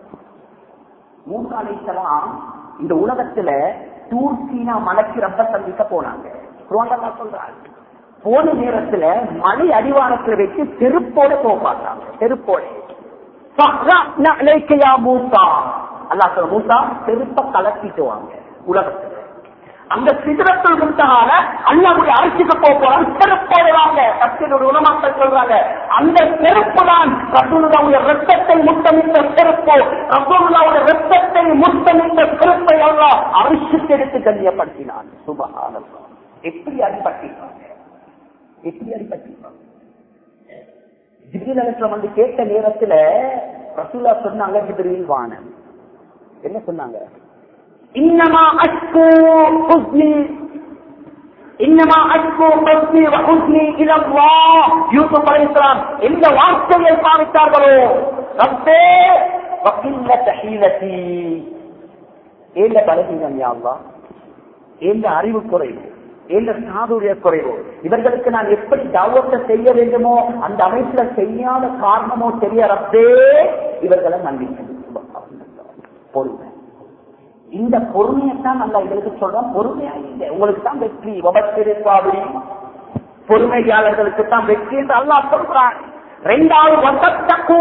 மூன்றாம் இந்த உலகத்துல டூர்சீனா மலைக்கு ரொம்ப சந்திக்க போனாங்க குரோண்டா சொல்றாங்க போன நேரத்துல மலை அடிவாரத்துல வச்சு செருப்போட போப்பாட்டாங்க செருப்போட ஃபஹ்ரஅனா அலைக்க யா மூசா அல்லாஹ் சொல்ல மூசா செருப்ப கலக்கிட்டு வாங்க உலகத்துல அந்த சிதறத்தில் முன்தகால அல்லாவுடைய அரசுக்கு போக போறான் செருப்போடுவாங்க சத்தியோட உலமாக்கள் சொல்றாங்க அந்த செருப்பு தான் ரசூலுல்லாவுடைய ரத்தத்தை முத்தமிட்ட செருப்பு ரசூலுல்லாவுடைய ரத்தத்தை முத்தமிட்ட செருப்பை அல்லாஹ் அரசுக்கு எடுத்து கண்ணியப்படுத்தினான் சுபஹானல்லாஹ் எப்படி அடிபட்டிருக்காங்க எப்படி அடிபட்டிருக்காங்க ஜிப்ரீல் அலிஸ்லாம் வந்து கேட்ட நேரத்துல ரசூலா சொன்னாங்க ஜிப்ரீல் வானம் என்ன சொன்னாங்க இன்னமா அஷ்கு ஹுஸ்னி இன்னமா அஷ்கு ஹுஸ்னி வ ஹுஸ்னி இலல்லாஹ் யூசுப் அலைஹிஸ்ஸலாம் எந்த வார்த்தையை பாவித்தார்களோ ரப்பே வகில்லத ஹீலதி ஏந்த பலகீனம் யா அல்லாஹ் ஏந்த அறிவு குறைவு ஏந்த சாதுரிய குறைவு இவர்களுக்கு நான் எப்படி தாவத்தை செய்ய வேண்டுமோ அந்த அமைப்புல செய்யாத காரணமோ தெரிய ரப்பே இவர்களை நம்பிக்கை பொறுமை இந்த பொறுமையைத்தான் நல்லா எங்களுக்கு சொல்றோம் பொறுமையா இல்லை உங்களுக்கு தான் வெற்றி உபத்திருப்பாபடி பொறுமையாளர்களுக்கு தான் வெற்றி என்று அல்லாஹ் சொல்றான் ரெண்டாவது வசத்தக்கோ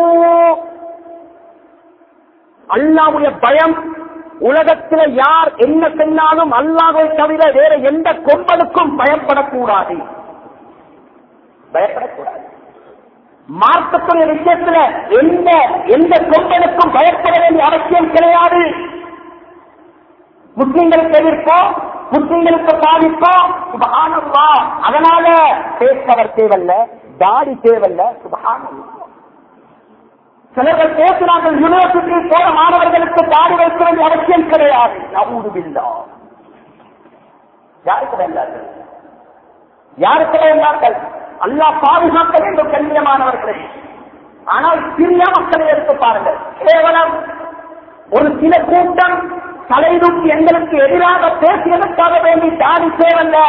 அல்லாவுடைய பயம் உலகத்துல யார் என்ன செஞ்சாலும் அல்லாவை தவிர வேற எந்த கொம்பனுக்கும் பயப்படக்கூடாது பயப்படக்கூடாது மார்க்கத்துடைய விஷயத்துல எந்த எந்த கொம்பனுக்கும் பயப்பட வேண்டிய அவசியம் கிடையாது முஸ்லிம்களுக்கு எதிர்ப்போம் முஸ்லிம்களுக்கு பாதிப்போம் சுபகானல்லா அதனால பேசவர் தேவல்ல தாடி தேவல்ல சுபகானல்லா சிலர்கள் பேசுகிறார்கள் யூனிவர்சிட்டி போற மாணவர்களுக்கு தாடி வைக்க வேண்டிய அவசியம் கிடையாது நவூதுபில்லா யாருக்கு வேண்டார்கள் யாருக்கு வேண்டார்கள் அல்லா பாதுகாக்க வேண்டும் கண்ணியமானவர்களை ஆனால் சிறிய மக்களை எடுத்து பாருங்கள் கேவலம் ஒரு சில கூட்டம் தலைதூக்கி எங்களுக்கு எதிராக பேசியதற்காக வேண்டி தாடி தேவல்ல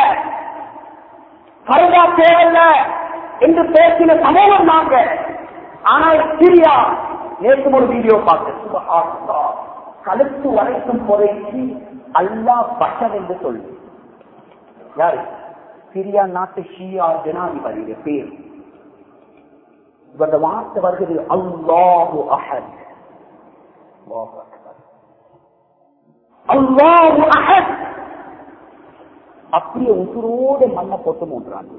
கருதா தேவல்ல என்று பேசின சமூகம் நாங்கள் ஆனால் சிரியா நேற்று ஒரு வீடியோ பார்த்து கழுத்து வரைக்கும் புதைச்சி அல்லா பஷர் என்று சொல்லு யாரு சிரியா நாட்டு ஷியா ஜனாதிபதி பேர் இவரது வார்த்தை வருகிறது அல்லாஹு அஹத் அல்லாஹு அஹத் அப்படியே உசுரோடு மண்ணை போட்டு மூன்றாங்க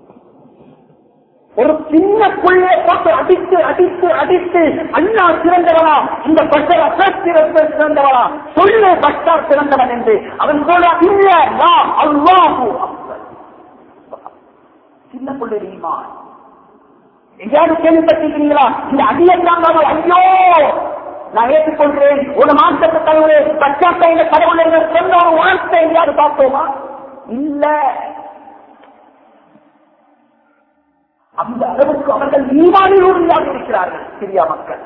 ஒரு சின்ன புள்ளைய போட்டு அடித்து அடித்து அடித்து அண்ணா சிறந்தவனா இந்த பஷர் அசத் சிறந்தவனா சொல்லு பஷார் சிறந்தவன் என்று அவன் சொல்ல இல்ல நான் அல்லாஹு சின்ன பிள்ளை ஈமான் எங்கேயாவது கேள்விப்பட்டிருக்கிறீங்களா இந்த அடியெல்லாம் ஐயோ நான் ஏற்றுக்கொள்கிறேன் ஒரு மாசத்து தலைவரே பச்சாத்தையில கடவுள் சொன்ன ஒரு வார்த்தை எங்கேயாவது பார்த்தோமா இல்ல அந்த அளவுக்கு அவர்கள் ஈமானில் உறுதியாக இருக்கிறார்கள் சிரியா மக்கள்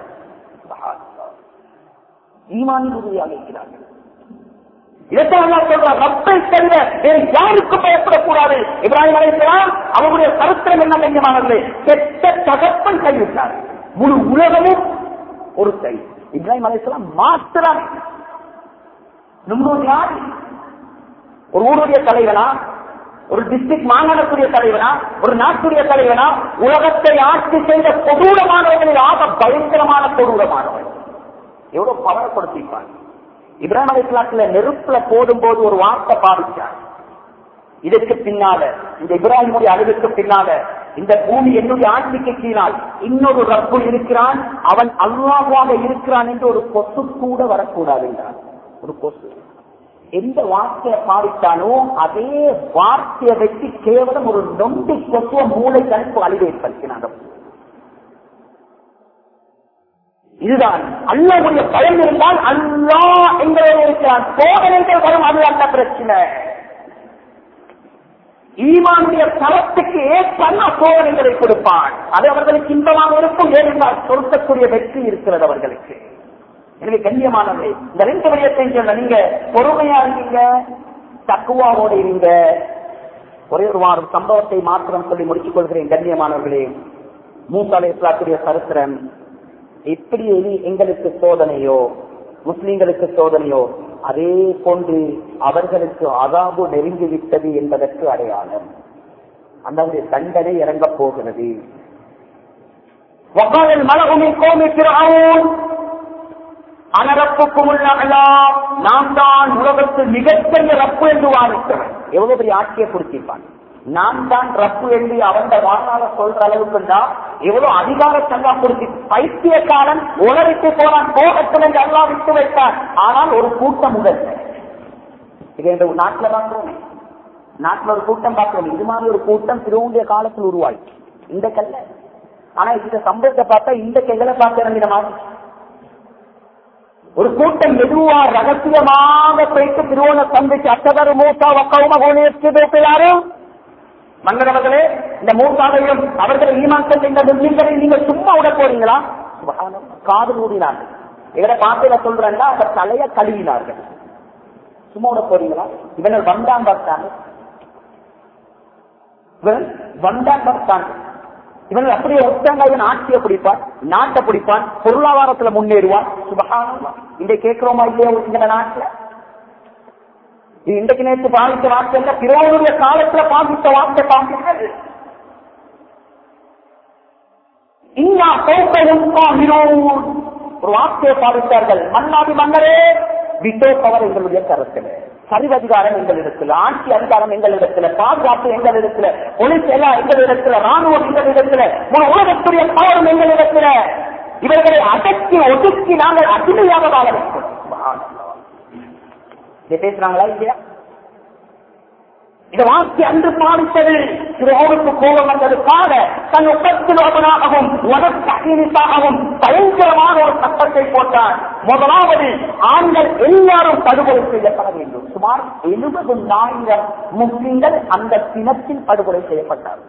ஈமானில் உறுதியாக இருக்கிறார்கள் இதைத்தான் சொல்றார் ரப்பை தவிர வேறு யாருக்கும் பயப்படக்கூடாது இப்ராஹிம் அலைக்கலாம் அவருடைய கருத்திரம் என்ன கண்ணியமானது கெட்ட தகப்பன் கைவிட்டார் முழு உலகமும் ஒரு கை இப்ராஹிம் அலைக்கலாம் மாத்திரம் நம்மளோட யார் ஒரு ஊருடைய தலைவனா ஒரு டிஸ்ட்ரிக்ட் மாகாணத்துடைய தலைவனா ஒரு நாட்டுடைய தலைவனா உலகத்தை ஆட்சி செய்த கொடூரமானவர்களில் ஆக பயங்கரமான கொடூரமானவர்கள் எவ்வளவு பவரை கொடுத்திருப்பாங்க இப்ராஹிம் அலிஸ்லாத்துல நெருப்புல போடும் போது ஒரு வார்த்தை பாதிச்சார் இதற்கு பின்னால இந்த இப்ராஹிமுடைய அழிவுக்கு பின்னால இந்த பூமி என்னுடைய ஆட்சிக்கு கீழால் இன்னொரு ரப்பு இருக்கிறான் அவன் அல்லாவாக இருக்கிறான் என்று ஒரு கொசு கூட வரக்கூடாது என்றான் ஒரு கொசு எந்த வார்த்தையை பாதித்தானோ அதே வார்த்தையை வச்சு கேவலம் ஒரு நொண்டி கொசுவ மூளை கணிப்பு அழிவு ஏற்படுத்தினாங்க இதுதான் அல்லாவுடைய பயம் இருந்தால் அல்லா எங்களோடு இருக்கிறான் சோதனைகள் வரும் அது அல்ல பிரச்சனை ஈமானுடைய தரத்துக்கு ஏற்ப அல்லா சோதனைகளை கொடுப்பான் அது அவர்களுக்கு இன்பமாக இருக்கும் ஏனென்றால் கொடுக்கக்கூடிய வெற்றி இருக்கிறது அவர்களுக்கு எனவே கண்ணியமானது இந்த ரெண்டு விடயத்தை சொல்ல நீங்க பொறுமையா இருக்கீங்க தக்குவாவோடு இருங்க ஒரே ஒரு வாரம் சம்பவத்தை மாத்திரம் சொல்லி முடித்துக் கொள்கிறேன் கண்ணியமானவர்களே மூசாலை இஸ்லாத்துடைய சரித்திரம் எப்படி இனி எங்களுக்கு சோதனையோ முஸ்லிம்களுக்கு சோதனையோ அதே போன்று அவர்களுக்கு அதாபு நெருங்கிவிட்டது என்பதற்கு அடையாளம் அந்த தண்டனை இறங்க போகிறது வகாலில் மலகுமி கோமி திருவும் அனரப்புக்கும் உள்ளலாம் நாம் தான் உலகத்தில் மிகப்பெரிய ரப்பு என்று வாதிக்கிறோம் எவ்வளவு பெரிய ஆட்சியை குறிச்சிருப்பான் நான் தான் ரப்பு என்று அவன் வாழ்நாள சொல்ற அளவுக்கு தான் எவ்வளவு அதிகாரத்தல்லா குறிச்சி பைத்தியக்காரன் உலகிட்டு போனான் போகத்தில் என்று அல்லா விட்டு வைத்தான் ஆனால் ஒரு கூட்டம் உடல் இது என்ற நாட்டில் பார்க்கிறோமே நாட்டில் ஒரு கூட்டம் பார்க்கிறோம் இது மாதிரி ஒரு கூட்டம் திருவுண்டிய காலத்தில் உருவாயிச்சு இந்த கல்ல ஆனா இந்த சம்பவத்தை பார்த்தா இந்த கைகளை பார்க்க இறங்கின மாதிரி ஒரு கூட்டம் மெதுவா ரகசியமாக போயிட்டு திருவோண சந்திச்சு அச்சதர் மூத்தா வக்கவும கோணியத்து யாரும் மன்னரவர்களே இந்த மூத்தாவையும் அவர்கள் ஈமான் இந்த முஸ்லிம்களை நீங்க சும்மா விட போறீங்களா சுபஹானல்லாஹ். காது மூடினார்கள் இவரை பார்த்து சொல்றேன்னா அவர் தலைய கழுவினார்கள் சும்மா விட போறீங்களா இவர்கள் வந்தான் பார்த்தாங்க இவன் வந்தான் பார்த்தாங்க இவன் அப்படியே ஒத்தாங்க இவன் ஆட்சியை பிடிப்பான் நாட்டை பிடிப்பான் பொருளாதாரத்துல முன்னேறுவான் சுபகானமா இந்த கேட்கிறோமா இல்லையா இந்த நாட்டுல இது இன்றைக்கு நேற்று பாதித்த வார்த்தை இல்ல பிறவனுடைய காலத்துல பாதித்த வார்த்தை பாதித்தது இன்னா சௌக்கையும் ஒரு வார்த்தையை பாதித்தார்கள் மன்னாதி மன்னரே விட்டோப்பவர் எங்களுடைய கருத்துல சரிவதிகாரம் எங்களிடத்துல ஆட்சி அதிகாரம் எங்களிடத்துல பாதுகாப்பு எங்களிடத்துல போலீஸ் எல்லாம் எங்களிடத்துல ராணுவம் எங்களிடத்துல ஒரு உலகத்துடைய பாவம் எங்களிடத்துல இவர்களை அடக்கி ஒதுக்கி நாங்கள் அடிமையாக வாழ வேண்டும் சுப்ஹானல்லாஹ். இதை பேசுறாங்களா இல்லையா இந்த வார்த்தை அன்று பாதித்தது திருவோருக்கு கோபம் வந்ததுக்காக தன் உப்பத்திலோகனாகவும் உனக்காகவும் பயங்கரமான ஒரு சட்டத்தை போட்டார் முதலாவது ஆண்கள் எல்லாரும் படுகொலை செய்யப்பட வேண்டும் சுமார் எழுபதுனாயிரம் முஸ்லிம்கள் அந்த தினத்தில் படுகொலை செய்யப்பட்டார்கள்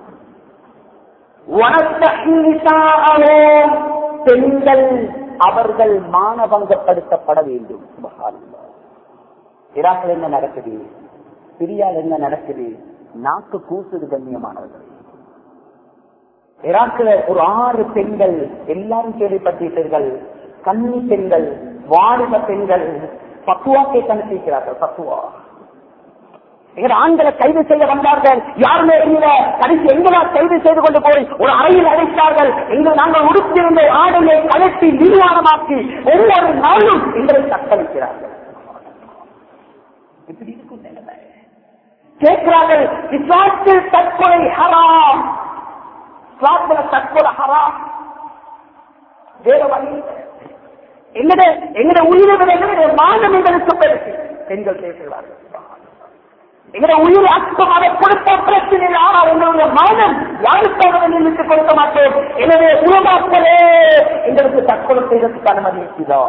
வனத்தகினிசாகவும் பெண்கள் அவர்கள் மானபங்கப்படுத்தப்பட வேண்டும் சுபஹானல்லாஹ். ஈராக்கில் என்ன நடக்குது சிரியால் என்ன நடக்குது நாக்கு கூசுது கண்ணியமானவர்கள் ஈராக்கில் ஒரு ஆறு பெண்கள் எல்லாரும் கேள்விப்பட்டீர்கள் கன்னி பெண்கள் வாலிப பெண்கள் பத்துவா கேட்டு அனுப்பியிருக்கிறார்கள் பத்துவா எங்க ஆண்களை கைது செய்ய வந்தார்கள் யாருமே இல்ல கடைசி எங்களா கைது செய்து கொண்டு போய் ஒரு அறையில் அழைத்தார்கள் எங்கள் நாங்கள் உடுத்திருந்த ஆடையை கலட்டி நிர்வாணமாக்கி ஒவ்வொரு நாளும் எங்களை தத்தளிக்கிறார்கள் இப்படி இருக்கும் நிலைமை கேட்கிறார்கள் இஸ்லாத்தில் தற்கொலை ஹராம் இஸ்லாத்துல தற்கொலை ஹராம் வேற வழி இல்லை. எங்கட எங்கட உயிரை விட எங்களுடைய மானம் எங்களுக்கு பெருசு பெண்கள் பேசுகிறார்கள் எங்கட உயிர் அச்சம் அதை கொடுத்த பிரச்சனை இல்லை. ஆனால் எங்களுடைய மானம் யாருக்காக நினைத்து கொடுக்க மாட்டோம் எனவே உலகாக்களே எங்களுக்கு தற்கொலை செய்வதற்கு அனுமதி இருக்குதா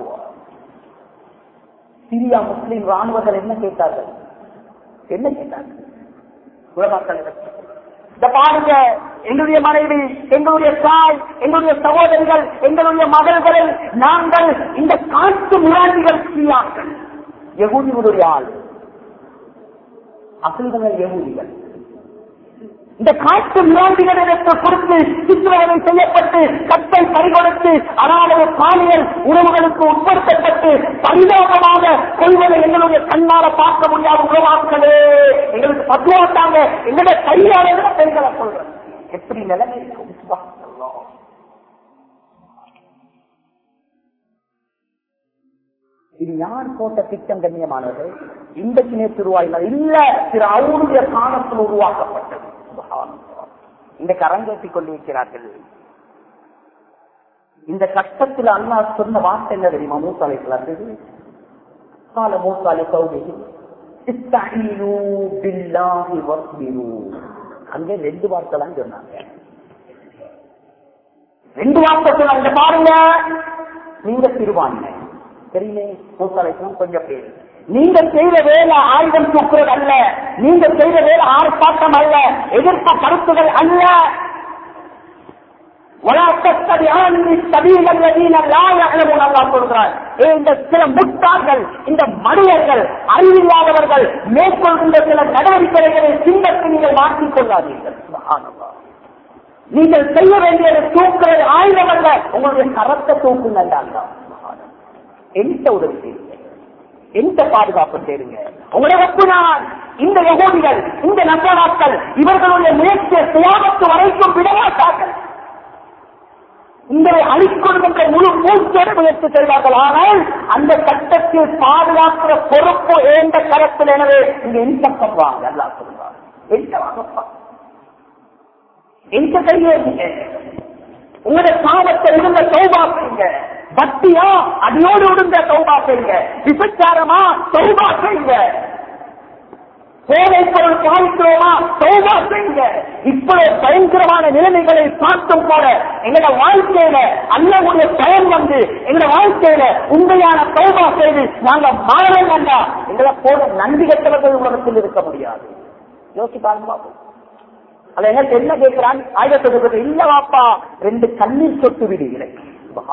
சிரியா முஸ்லிம் ராணுவர்கள் என்ன கேட்டார்கள் என்ன கேட்டார்கள் உலகாக்கள் இந்த பாருங்க எங்களுடைய மனைவி எங்களுடைய தாய் எங்களுடைய சகோதரிகள் எங்களுடைய மகள்களை நாங்கள் இந்த காட்டு முராண்டிகள் செய்யார்கள் யகூதிகளுடைய ஆள் அசல்கள் யகூதிகள் இந்த காட்டு முராண்டிகளிடத்தை கொடுத்து சித்திரவதை செய்யப்பட்டு கட்டை பறிகொடுத்து அதாவது பாலியல் உணவுகளுக்கு உட்படுத்தப்பட்டு பரிதாபமாக கொள்வதை எங்களுடைய கண்ணால பார்க்க முடியாத உறவாக்களே எங்களுக்கு பத்துவாட்டாங்க எங்களுடைய கையாலே தான் பெண்களை சொல்றேன் எப்படி நிலைமை இருக்கும் சுபஹானல்லாஹ். இது யார் போட்ட திட்டம் கண்ணியமானது இன்றைக்கு நேற்று உருவாயினால் இல்ல திரு அவருடைய காலத்தில் உருவாக்கப்பட்டது சுபஹானல்லாஹ். இன்றைக்கு அரங்கேற்றிக் கொண்டிருக்கிறார்கள் இந்த கஷ்டத்தில் அல்லாஹ் சொன்ன வார்த்தை என்ன தெரியுமா மூசாலை கால மூசாலை கௌமிகி இஸ்தஈனு பில்லாஹி வஸ்பிரு அங்கே ரெண்டு வார்த்தை தான் சொன்னாங்க ரெண்டு வார்த்தை சொன்னாங்க இங்க பாருங்க நீங்க சிறுபான்மை தெரியுமே மூசாலைக்கும் கொஞ்சம் பேர் நீங்க செய்த வேலை ஆயுதம் தூக்குறது அல்ல நீங்க செய்த வேலை ஆர்ப்பாட்டம் அல்ல எதிர்ப்பு கருத்துகள் அல்ல ولا تتبعان سبيل الذين لا يعلمون அல்லாஹ் சொல்கிறார் ஏ இந்த சில முட்டாள்கள் இந்த மனிதர்கள் அறிவில்லாதவர்கள் மேற்கொள்கின்ற சில நடவடிக்கைகளை சின்னத்தை நீங்கள் மாற்றிக் கொள்ளாதீர்கள் சுப்ஹானல்லாஹ். நீங்கள் செய்ய வேண்டியது தூக்குறது ஆயுதம் அல்ல உங்களுடைய கரத்தை தூக்குங்க எந்த உதவி செய்யுங்க எந்த பாதுகாப்பு செய்யுங்க உங்களை ஒப்புனான் இந்த யகூதிகள் இந்த நசராக்கள் இவர்களுடைய முயற்சியை சுயாபத்து வரைக்கும் விடமாட்டார்கள் இந்த அழிக்கொடும் என்ற முழு மூச்சோடு முயற்சி செய்வார்கள் ஆனால் அந்த சட்டத்தில் பாதுகாக்கிற பொறுப்பு ஏந்த கரத்தில் எனவே இங்க எந்த பக்கம் வாங்க அல்லா சொல்லுவாங்க எந்த வாங்கப்பா எந்த கையே நீங்க உங்களுடைய பாவத்தை இருந்த சௌபா செய்யுங்க பக்தியா அடியோடு இருந்த சௌபா செய்யுங்க விபச்சாரமா சௌபா செய்யுங்க போதை பொருள் பாவிக்கிறோமா சௌபா செய்யுங்க இவ்வளவு பயங்கரமான நிலைமைகளை பார்த்தும் கூட எங்களோட வாழ்க்கையில அல்லவுடைய பயன் வந்து எங்களோட வாழ்க்கையில உண்மையான சௌபா செய்து நாங்க மாற வேண்டாம் எங்களை போல நன்றி கட்டவர்கள் உலகத்தில் இருக்க முடியாது யோசிச்சு பாருங்க அது என்ன என்ன கேட்கிறான் ஆயுதத்தை இல்ல வாப்பா ரெண்டு கண்ணீர் சொட்டு விடு எனக்கு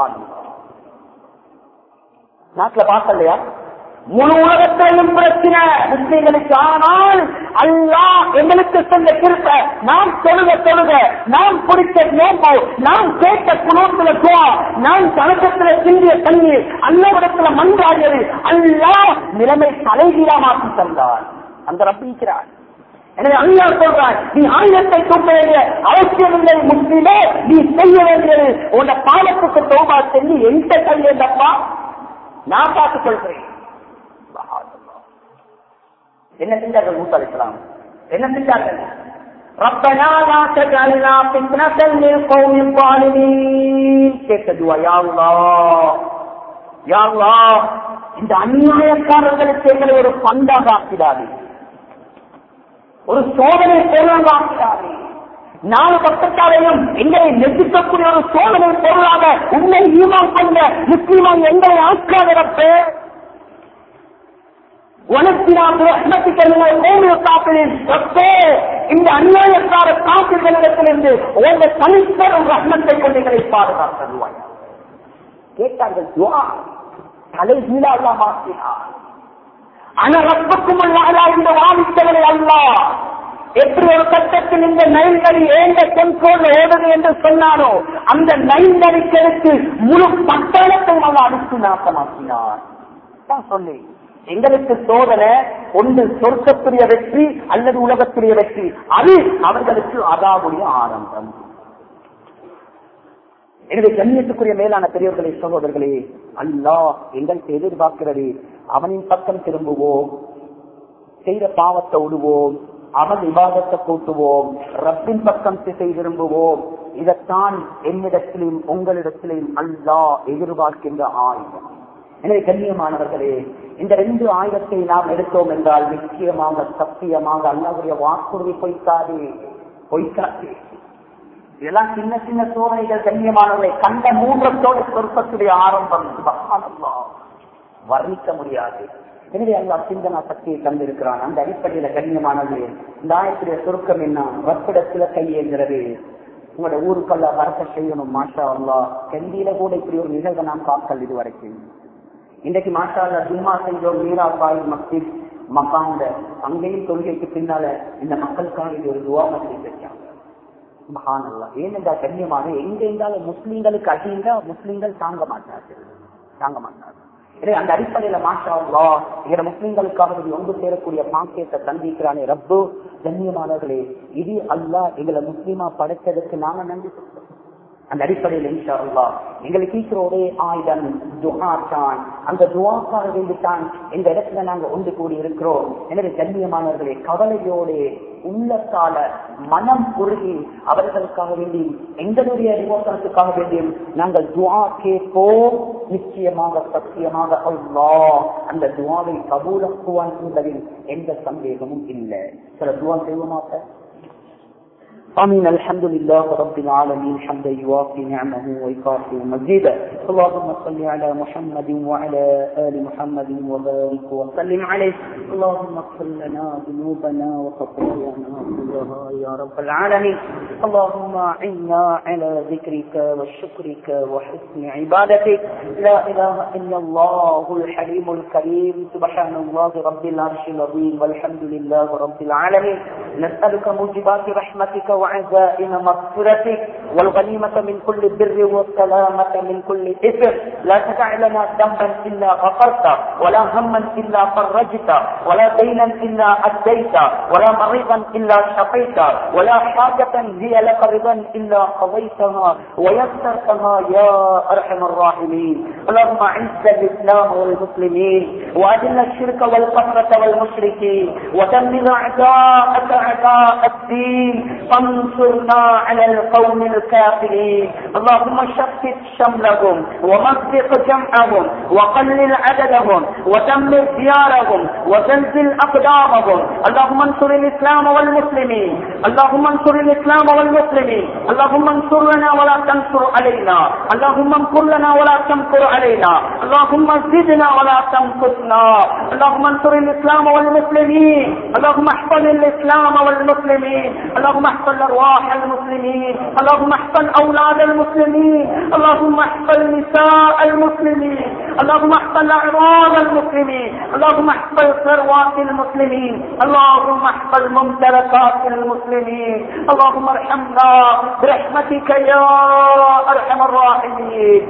நாட்டுல பார்க்கலையா முழு உலகத்திலையும் பிரச்சனை முஸ்லீம்களுக்கு ஆனால் அல்லாஹ் எங்களுக்கு சொன்ன திருப்ப நாம் தொழுக தொழுக நாம் பிடிச்ச நோம்போ நாம் கேட்ட குணத்துல துவா நாம் கணக்கத்துல சிந்திய தண்ணீர் அல்லவிடத்துல மன்றாடியது அல்லாஹ் நிலைமை தலைகீழாமாக்கி தந்தார் அந்த ரப்பிக்கிறார் எனவே அல்லா சொல்றான் நீ ஆயுதத்தை தூக்க வேண்டிய அவசியம் இல்லை முஸ்லீமே நீ செய்ய வேண்டியது உன்னை பாலத்துக்கு தோபா செஞ்சு எந்த கையப்பா நான் பார்த்துக் கொள்கிறேன் என்ன செஞ்சார்கள் மூசா அலிஸ்லாம் என்ன செஞ்சார்கள் ربنا لا تجعلنا فتنة للقوم الظالمين கேட்டதுவா யா அல்லாஹ் யா அல்லாஹ் இந்த அநியாயக்காரர்களுக்கு எங்களை ஒரு பண்டாக ஆக்கிடாதே ஒரு சோதனை பொருளாக ஆக்கிடாதே நாலு பக்கத்தாரையும் எங்களை நெசிக்கக்கூடிய ஒரு சோதனை பொருளாக உண்மை ஈமான் கொண்ட முஸ்லீமாக எங்களை ஆக்காதரப்பே இந்த அநியாயக்கார காப்பிர்களிடத்திலிருந்து உங்க தனிப்பெரும் ரத்னத்தை கொண்டு எங்களை பாதுகாத்தருவாய் கேட்டார்கள் துவா தலை கீழாக மாற்றினார் அனரப்புக்கும் அல்லாதா இந்த வாதித்தவரை அல்ல எப்படி ஒரு கட்டத்தில் இந்த நைன்கடி ஏந்த கண்ட்ரோல் ஓடுது என்று சொன்னாரோ அந்த நைன்கடிக்களுக்கு முழு பட்டாளத்தையும் அல்ல அடித்து நாசமாக்கினார் தான் சொல்லி எங்களுக்கு சோதனை ஒன்று சொர்க்கத்துடைய வெற்றி அல்லது உலகத்துடைய வெற்றி அது அவர்களுக்கு அதாவுடைய ஆரம்பம் எனவே கண்ணியத்துக்குரிய மேலான பெரியவர்களே சகோதரர்களே அல்லாஹ் எங்களுக்கு எதிர்பார்க்கிறது அவனின் பக்கம் திரும்புவோம் செய்த பாவத்தை விடுவோம் அவன் விவாதத்தை கூட்டுவோம் ரப்பின் பக்கம் திசை விரும்புவோம் இதைத்தான் என்னிடத்திலும் உங்களிடத்திலும் அல்லாஹ் எதிர்பார்க்கின்ற ஆயுதம் எனவே கண்ணியமானவர்களே இந்த ரெண்டு ஆயுதத்தை நாம் எடுத்தோம் என்றால் நிச்சயமாக சத்தியமாக அல்லாவுடைய வாக்குறுதி பொய்க்காதே பொய்க்காதே இதெல்லாம் சின்ன சின்ன சோதனைகள் கண்ணியமானவர்களை கண்ட மூன்றத்தோடு சொற்பத்துடைய ஆரம்பம் சுபஹானல்லாஹ். வர்ணிக்க முடியாது எனவே அல்லா சிந்தனா சக்தியை தந்திருக்கிறான் அந்த அடிப்படையில கண்ணியமானது இந்த ஆயத்துடைய சுருக்கம் என்ன வர்ப்பிடத்துல கையேங்கிறது உங்களோட ஊருக்கெல்லாம் வரக்க செய்யணும் மாஷா அல்லா கண்டியில கூட இப்படி ஒரு நிகழ்வை நாம் பார்க்கல் இது வரைக்கும் இன்றைக்கு மாஷா அல்லா ஜும்மா செஞ்சோம் மீரா பாய் மஸ்ஜித் மகாந்த அங்கேயும் தொழுகைக்கு பின்னால இந்த மக்களுக்காக இது ஒரு துவா மஸ்ஜித் வச்சாங்க மகானல்லா ஏனென்றா கண்ணியமாக எங்க இருந்தாலும் முஸ்லீம்களுக்கு அடிந்தா முஸ்லீம்கள் தாங்க மாட்டார்கள் தாங்க மாட்டார்கள் எனவே அந்த அடிப்படையில மாஷா அல்லா எங்க முஸ்லீம்களுக்காக இது ஒன்று சேரக்கூடிய பாக்கியத்தை சந்திக்கிறானே ரப்பு கண்ணியமானவர்களே இது அல்லா எங்களை முஸ்லீமா படைச்சதுக்கு நாங்க நன்றி சொல்றோம் அந்த அடிப்படையில் இன்ஷா அல்லாஹ் எங்களுக்கு இருக்கிற ஒரே ஆயுதம் துஹா தான் அந்த துவாக்காக வேண்டித்தான் இந்த இடத்துல நாங்க ஒன்று கூடி இருக்கிறோம் எனவே கண்ணியமானவர்களே கவலையோடு உள்ளத்தால மனம் உருகி அவர்களுக்காக வேண்டி எங்களுடைய விமோசனத்துக்காக வேண்டியும் நாங்கள் துவா கேட்போம் நிச்சயமாக சத்தியமாக அல்லாஹ் அந்த துவாவை கபூலக்குவான் என்பதில் எந்த சந்தேகமும் இல்லை சில துவா செய்வோமா சார் آمين الحمد لله رب العالمين حمدا يوافي نعمه ويكافي مزيدا اللهم صل على محمد وعلى آل محمد وبارك وسلم عليه اللهم اغفر لنا ذنوبنا وخطايانا كلها يا رب العالمين اللهم أعنا على ذكرك وشكرك وحسن عبادتك لا إله إلا الله الحليم الكريم سبحان الله رب العرش العظيم والحمد لله رب العالمين نسألك موجبات رحمتك وعزائم مغفرتك والغنيمة من كل بر والسلامة من كل إثم لا تدع لنا ذنبا إلا غفرته ولا هما إلا فرجته ولا دينا إلا أديته ولا مريضا إلا شفيته ولا حاجة هي لك رضا إلا قضيتها ويسرتها يا أرحم الراحمين اللهم أعز الإسلام والمسلمين وأذل الشرك والكفرة والمشركين ودمر أعداءك أعداء الدين فانصرنا على القوم الكافرين اللهم شتت شملهم ومزق جمعهم وقلل عددهم ودمر ديارهم وزلزل أقدامهم اللهم انصر الإسلام والمسلمين اللهم انصر الإسلام والمسلمين اللهم انصر لنا ولا تنصر علينا اللهم انصر لنا ولا تنصر علينا اللهم زدنا ولا تنقصنا اللهم انصر الإسلام والمسلمين اللهم احفظ الإسلام والمسلمين اللهم احفظ أرواح المسلمين اللهم احفظ أولاد المسلمين اللهم احفظ نساء المسلمين اللهم احفظ أعراض المسلمين اللهم احفظ ثروات المسلمين اللهم احفظ ممتلكات المسلمين اللهم ارحمنا برحمتك يا أرحم الراحمين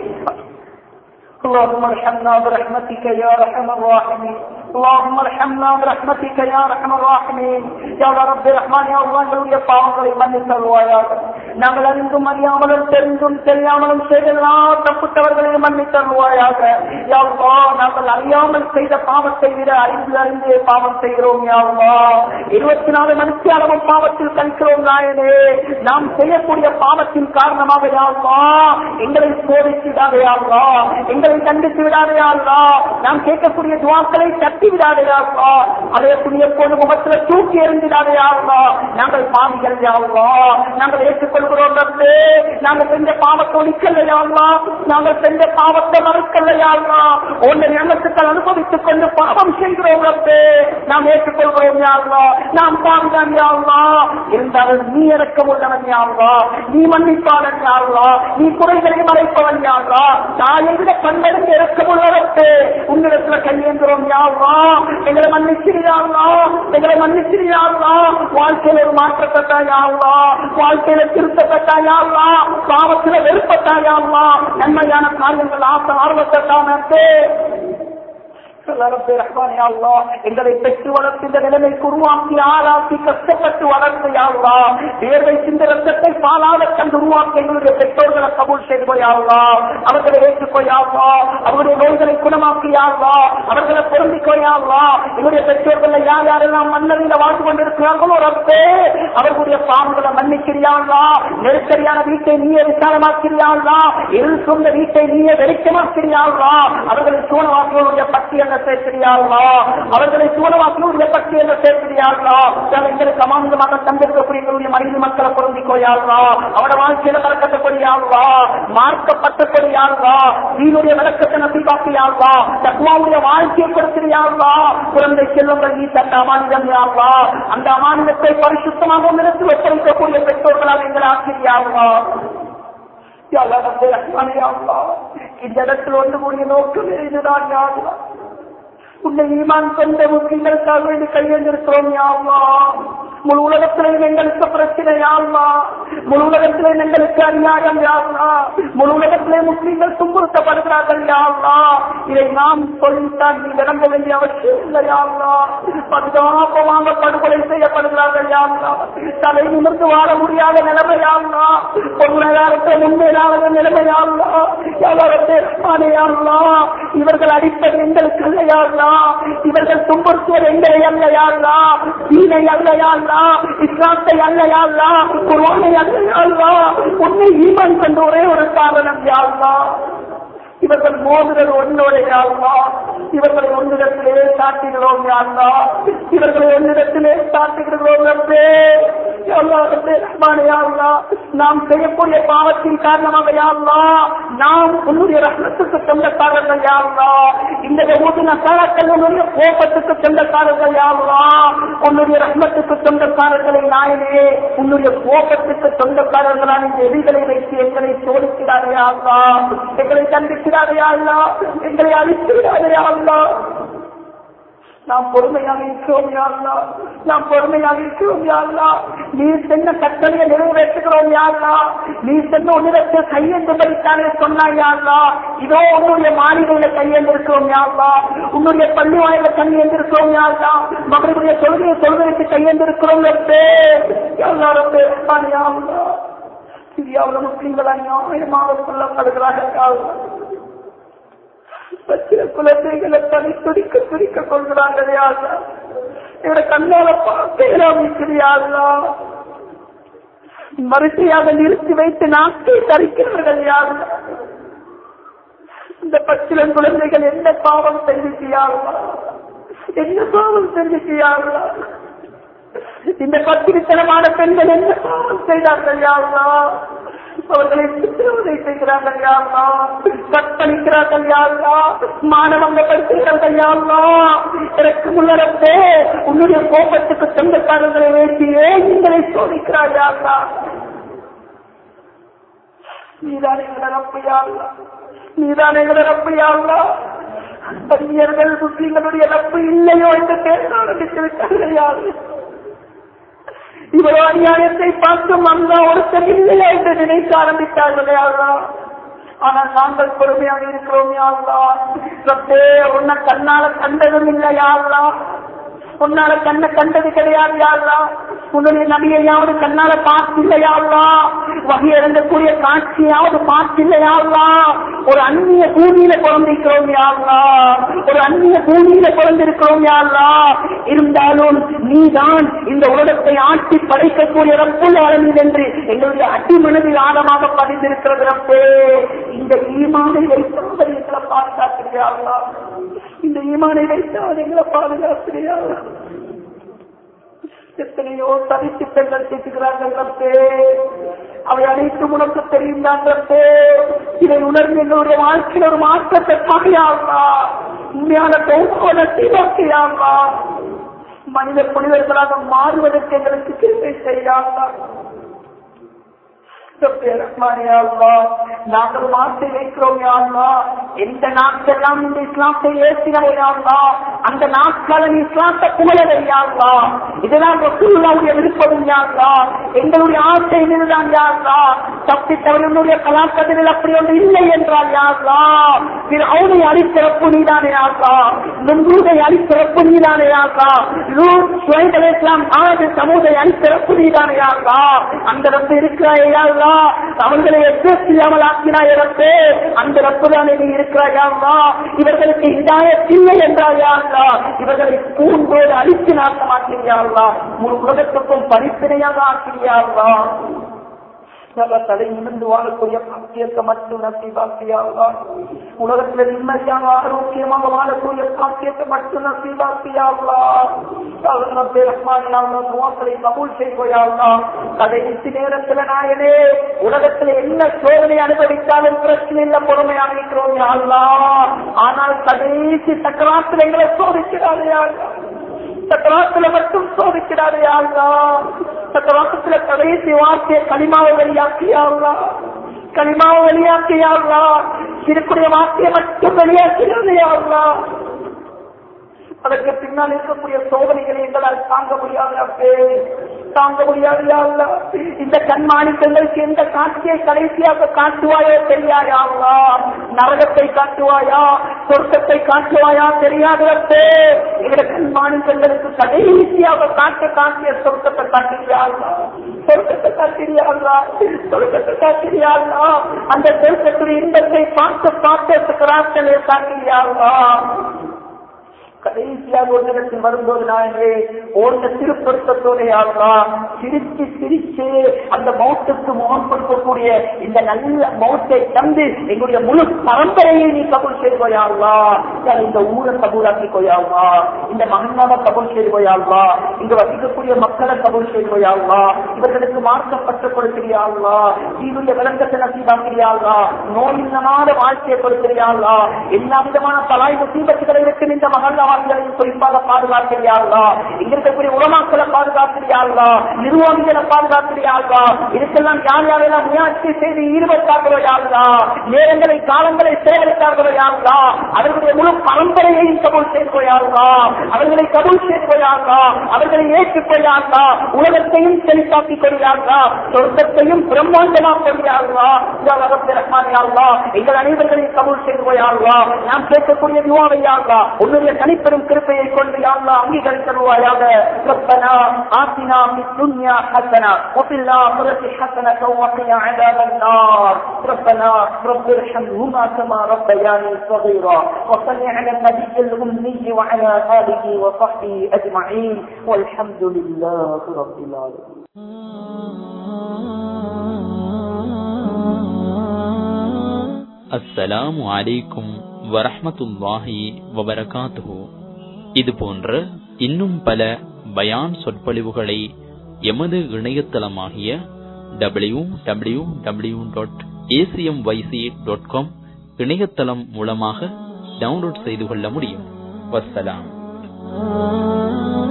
اللهم ارحمنا برحمتك يا ارحم الراحمين اللهم ارحمنا برحمتك يا ارحم الراحمين يا رب الرحمن يا الله எங்களுடைய பாவங்களை மன்னித்து தருவாயாக நாங்கள் அறிந்தும் அறியாமலும் தெரிந்தும் தெரியாமலும் செய்த எல்லா தப்பு தவறுகளையும் மன்னித்து தருவாயாக யா அல்லாஹ் நாங்கள் அறியாமல் செய்த பாவத்தை விட அறிந்து அறிந்து பாவம் செய்கிறோம் யா அல்லாஹ் இருபத்தி நாலு மணிக்கு அளவும் பாவத்தில் கழிக்கிறோம் நாயனே நாம் செய்யக்கூடிய பாவத்தின் காரணமாக யா அல்லாஹ் எங்களை சோதித்துடாதே யா அல்லாஹ் எங்களை கண்டித்து விடாதே அல்லா நாம் கேட்கக்கூடிய துவாக்களை தட்டி விடாதே அல்லா அதே துணிய போது முகத்துல தூக்கி எறிஞ்சிடாதே அல்லா நாங்கள் பாவிகள் யாவா நாங்கள் ஏற்றுக்கொள்கிறோம் ரப்பே நாங்கள் செஞ்ச பாவத்தை ஒழிக்கலையா அல்லா நாங்கள் செஞ்ச பாவத்தை மறுக்கலையா அல்லா உன்னை ஞானத்துக்கள் அனுபவித்துக் கொண்டு பாவம் செய்கிறோம் ரப்பே நாம் ஏற்றுக்கொள்கிறோம் யாருலா நாம் பாவிதான் யாருலா இருந்தாலும் நீ இறக்கம் உள்ளவன் யாருலா நீ மன்னிப்பாளன் யாருலா நீ குறைகளை மறைப்பவன் யாருலா தாயை விட கண்ணெடுத்து இறக்கமுள்ளவர்க்கு உன்னிடத்துல கையேந்திரோம் யாருலா எங்களை மன்னிச்சிரியாருலா எங்களை மன்னிச்சிரியாருலா வாழ்க்கையில ஒரு மாற்றப்பட்டா யாருலா வாழ்க்கையில திருத்தப்பட்டா யாருலா பாவத்துல வெறுப்பட்டா யாருலா நன்மையான காரியங்கள் ஆசை ஆர்வத்தை காணத்தே எங்களை பெற்று வளர்த்து இந்த நிலைமைக்கு உருவாக்கி ஆளாக்கி கஷ்டப்பட்டு வளர்த்து யாருலா வேர்வை சிந்த ரத்தத்தை பாலாத கண்டு உருவாக்கி எங்களுடைய பெற்றோர்களை கபூல் செய்து போயாருலா அவர்களை ஏற்றுக்கொள்ளாருலா அவருடைய நோய்களை குணமாக்கி யாருலா அவர்களை பொருந்திக் கொள்ளாருலா எங்களுடைய பெற்றோர்கள் யார் யாரெல்லாம் மன்னரில் வாழ்ந்து கொண்டிருக்கிறார்களோ ரப்பே அவர்களுடைய பாவங்களை மன்னிக்கிறியாங்களா நெருக்கடியான வீட்டை நீயே விசாலமாக்கிறியாங்களா இருள் சொந்த வீட்டை நீயே வெளிச்சமாக்கிறியாங்களா அவர்களை சூழவாக்கியோருடைய பட்டியலை சேர்க்கிறியாங்களா அவர்களை சூழவாக்கியோருடைய பட்டியலை சேர்க்கிறியாங்களா எங்களுக்கு அமாந்தமாக தந்திருக்கக்கூடிய எங்களுடைய மனித மக்களை பொருந்திக் கொள்ளாங்களா அவட வாழ்க்கையில மறக்கத்தக்கூடியாங்களா மார்க்கப்பட்டக்கூடியாங்களா நீனுடைய விளக்கத்தை நம்பிக்காக்கியாங்களா தத்மாவுடைய வாழ்க்கையை கொடுக்கிறியாங்களா குழந்தை செல்வங்கள் நீ தந்த அமானிதம் யாங்களா அந்த அமானிதத்தை பரிசுத்தமாக நிறுத்தி வைத்திருக்கக்கூடிய பெற்றோர்களாக எங்களை ஆக்கிரியாங்களா இந்த இடத்தில் ஒன்று கூடிய நோக்கம் இதுதான் யாருலா உன்னை ஈமான் கொண்ட முஸ்லிம்களுக்காக வேண்டி கையெழுந்திருக்கிறோம் யாவா முழு உலகத்திலே எங்களுக்கு பிரச்சனை யாருலா முழு உலகத்திலே எங்களுக்கு அநியாயம் யாருலா முழு உலகத்திலே முஸ்லிம்கள் துன்புறுத்தப்படுகிறார்கள் யாருலா இதை நாம் சொல்லித்தான் நீ விளங்க வேண்டிய அவசியம் இல்லை யாருலா பரிதாபமாக படுகொலை செய்யப்படுகிறார்கள் யாருலா தலை நிமிர்ந்து வாழ முடியாத நிலைமை யாருலா பொருளாதாரத்தை முன்னேறாத நிலைமை யாருலா யாருலா இவர்கள் அடிப்பது எங்களுக்கு அல்ல யாருலா இவர்கள் துன்புறுத்துவது எங்களை அல்ல யாருலா தீனை அல்ல யாருலா இஸ்லாத்தை அல்ல யாருலா குர்வானை அல்ல யாருலா உன்னை ஈமான் கொண்ட ஒரே ஒரு காரணம் யாருலா இவர்கள் மோதுதல் ஒன்றோட யாருலா இவர்களை ஒன்றிடத்திலே சாட்டுகிறோம் யாருலா இவர்களை ஒன்றிடத்திலே சாட்டுகிறோம் ரப்பே நாம் செய்யக்கூடிய பாவத்தின் காரணமாக யாருலா நாம் உன்னுடைய ரத்னத்துக்கு சொந்தக்காரர்கள் யாருலா இந்த ஊது நசாராக்கள் உன்னுடைய கோபத்துக்கு சொந்தக்காரர்கள் யாருலா உன்னுடைய ரத்னத்துக்கு சொந்தக்காரர்களை நாயனே உன்னுடைய கோபத்துக்கு சொந்தக்காரர்களான இந்த எதிர்களை வைத்து எங்களை சோதிக்கிறாரே யாருலா எங்களை கண்டிக்கிறாரே யாருலா எங்களை அழிக்கிறாரே யாருலா நாம் பொறுமையாக இருக்கிறோம் யாருலா நாம் பொறுமையாக இருக்கிறோம் யாருலா நீ சென்ன கட்டளையை நிறைவேற்றுகிறோம் யாருலா நீ சென்ன உன்னிடத்தை கையெழுந்துபடித்தானே சொன்னாய் யாருலா இதோ உன்னுடைய மாளிகையில கையெழுந்திருக்கிறோம் யாருலா உன்னுடைய பள்ளி வாயில கையெழுந்திருக்கிறோம் யாருலா மகளுடைய தொழுகையை தொழுகைக்கு கையெழுந்திருக்கிறோம் எல்லாரும் யாருலா சிரியாவில் முஸ்லீம்கள் அநியாயமாக சொல்லப்படுகிறார்கள் பச்சில குழந்தைகளை தனி துடிக்க துடிக்க கொள்கிறார்கள் யாருலா என்னோட கண்ணால பார்க்கிறார்களா வரிசையாக நிறுத்தி வைத்து நாட்டை தரிக்கிறார்கள் யாருலா இந்த பச்சிலன் குழந்தைகள் என்ன பாவம் செஞ்சிருக்கிறார்களா என்ன பாவம் செஞ்சிருக்கிறார்களா இந்த பத்திரித்தனமான பெண்கள் என்ன பாவம் செய்தார்கள் யாருலா அவர்களை சித்திரவதை செய்கிறார்கள் யாருலா கற்பழிக்கிறார்கள் யாருலா மாணவங்கப்படுத்துகிறார்கள் யாருலா எனக்கு முன்னரப்பே உன்னுடைய கோபத்துக்கு சொந்தக்காரர்களை வேண்டியே நீங்களை சோதிக்கிறார் யாருலா நீதான் எங்களை ரப்பையாருலா நீதான் எங்களை ரப்பையாருலா பையர்கள் முஸ்லிம்களுடைய ரப்பு இல்லையோ என்று பேச ஆரம்பித்து விட்டார்கள் யாரு இவ்வளவு அநியாயத்தை பார்த்தும் அங்க ஒருத்தர் இல்லையா என்று நினைக்க ஆரம்பித்தார்கள் யாரா ஆனால் நாங்கள் பொறுமையாக இருக்கிறோம் யாருலா ரப்பே உன்னை கண்ணால கண்டதும் இல்லை யாருலா உன்னால கண்ணை கண்டது கிடையாது யாருலா உன்னுடைய நபியையாவது கண்ணால பார்த்தில்லையாவா வகை இறங்கக்கூடிய காட்சியாவது பார்த்தில்லையாவா ஒரு அந்நிய பூமியில பிறந்திருக்கிறோம் யாருலா ஒரு அந்நிய பூமியில பிறந்திருக்கிறோம் யாருலா இருந்தாலும் நீதான் இந்த உலகத்தை ஆட்சி படைக்கக்கூடிய ரப்புல் ஆளுநர் என்று எங்களுடைய அடிமனதில் ஆழமாக பதிந்திருக்கிறது ரப்பே இந்த ஈமானை வைத்தாவது எங்களை பாதுகாத்திருக்கிறார்களா இந்த ஈமானை வைத்தாவது எங்களை பாதுகாத்திருக்கிறார்களா எத்தனையோ தனித்து பெண்கள் பேசுகிறார்கள் ரப்பே அவை அனைத்தும் உனக்கு தெரியும் தான் ரப்பே இதை உணர்ந்து எங்களுடைய வாழ்க்கையில் ஒரு மாற்றத்தை பாகையாவா உண்மையான பெருமோட தீவாக்கையாவா மனித புனிதர்களாக மாறுவதற்கு எங்களுக்கு கிருப்பை செய்யாதா நாங்கள் வார்த்தை வைக்கிறோம் யாருலா எந்த நாட்கெல்லாம் இந்த இஸ்லாத்தை ஏசினாயா அந்த நாட்கால நீ இஸ்லாத்தை புகழதை யாருலா இதெல்லாம் ரசூலுடைய விருப்பம் யாருலா எங்களுடைய ஆசை இதுதான் யாருலா தப்பி தவறுடைய கலாக்கதில் அப்படி ஒன்று இல்லை என்றால் யாருலா அவனை அழித்திறப்பு நீதானே யாருலா நுங்கூரை அழித்திறப்பு நீதானே யாருலா இஸ்லாம் ஆனது சமூக அழித்திறப்பு நீதானே யாருலா அந்த ரப்பு இருக்கிறாய் யாருலா அவர்களை எதிர்த்தில்லாமல் ஆக்கினாய் ரப்பே அந்த ரப்புதானே நீ இருக்கிறாயா இவர்களுக்கு இதாயத் இல்லை என்றாயா இவர்களை பூண்டோடு அழித்து நாட்டமாக்கிறியார்களா முழு உலகத்துக்கும் பரிசனையாக ஆக்கிறியார்களா தலை நிமிர்ந்து வாழக்கூடிய பாக்கியத்தை மட்டும் நசீபாக்கியாவா உலகத்துல நிம்மதியாக ஆரோக்கியமாக வாழக்கூடிய பாக்கியத்தை மட்டும் நசீபாக்கியாவா துவாக்களை கபூல் செய்வோயாவா கடைசி நேரத்துல நாயனே உலகத்துல என்ன சோதனை அனுபவித்தாலும் பிரச்சனை இல்ல பொறுமையாக இருக்கிறோம் யாருலா ஆனால் கடைசி சக்கராத்துல எங்களை சோதிக்கிறாரே யாருலா சக்கராத்துல மட்டும் சோதிக்கிறாரே யாருலா சக்கராத்துல கடைசி வார்த்தையை களிமாவை வெளியாக்கியாங்களா களிமாவை வெளியாக்கியாங்களா இருக்கக்கூடிய வார்த்தையை மட்டும் வெளியாக்கிறார்களா அதற்கு பின்னால் இருக்கக்கூடிய சோதனைகளை எங்களால் தாங்க முடியாது தாங்க முடியாது இந்த கண்மாணிக்கங்களுக்கு எந்த காட்சியை கடைசியாக காட்டுவாயோ தெரியாயாங்களா நரகத்தை காட்டுவாயா சொர்க்கத்தை காட்டுவாயா தெரியாதே எங்க கண்மாணிக்கங்களுக்கு கடைசியாக காட்ட காட்டிய சொர்க்கத்தை காட்டுகிறார்களா சொர்க்கத்தை காட்டுகிறார்களா சொர்க்கத்தை காட்டுகிறார்களா அந்த சொர்க்கத்துடைய இன்பத்தை பார்த்து பார்த்து கிராஸ்களை காட்டுகிறார்களா கடைசியாக ஒரு இடத்தில் வரும்போது நாயனே ஓட்ட திருப்பொருத்தத்தோட ஆகலாம் சிரிச்சு சிரிச்சு அந்த மௌத்துக்கு முகம் கொடுக்கக்கூடிய இந்த நல்ல மௌத்தை தந்து எங்களுடைய முழு பரம்பரையை நீ கபூல் செய்து போயாங்களா இந்த ஊரை கபூலாக்கி போயாங்களா இந்த மகனாவை கபூல் செய்து போயாங்களா இங்க வசிக்கக்கூடிய மக்களை கபூல் செய்து போயாங்களா இவர்களுக்கு மார்க்கப்பட்டு கொடுக்கிறியாங்களா தீவுடைய விளக்கத்தை நசீபாக்கிறியாங்களா நோய் இல்லாத வாழ்க்கையை கொடுக்கிறியாங்களா எல்லா விதமான பலாய் முசீபத்துகளை இருக்கு இந்த மகள் வாசிகளையும் குறிப்பாக பாதுகாக்கிறியார்களா இங்க இருக்கக்கூடிய உலமாக்களை பாதுகாக்கிறியார்களா நிர்வாகிகளை பாதுகாக்கிறியார்களா இதுக்கெல்லாம் யார் யாரெல்லாம் முயற்சி செய்து ஈடுபட்டார்களோ யாருலா நேரங்களை காலங்களை சேகரித்தார்களோ யாருலா அவர்களுடைய முழு பரம்பரையையும் கபூல் செய்துவையாங்களா அவர்களை கபூல் செய்துவையாங்களா அவர்களை ஏற்றுக்கொள்ளாங்களா உலகத்தையும் செழித்தாக்கி கொள்கிறார்களா சொர்க்கத்தையும் பிரம்மாண்டமா கொள்கிறார்களா ரஹ்மானியாங்களா எங்கள் அனைவர்களையும் கபூல் செய்துவையாங்களா நாம் கேட்கக்கூடிய துவாவையாங்களா உன்னுடைய தனிப்பெரும் கிருப்பையை கொண்டு யாங்களா அங்கீகரித்தருவாயாக ربنا آتنا في الدنيا حسنة وفي الآخرة حسنة وقنا عذاب النار ربنا رب ارحمهما كما ربياني صغيرا وصل على النبي الأمي وعلى آله وصحبه أجمعين والحمد لله رب العالمين அஸ்ஸலாமு அலைக்கும் வரஹ்மத்துல்லாஹி வபரகாத்துஹு இது போன்ற இன்னும் பல பயான் சொற்பொழிவுகளை எமது இணையதளமாகிய W W W dot ACM Y C dot com இணையதளம் மூலமாக டவுன்லோட் செய்து கொள்ள முடியும் வஸ்ஸலாம்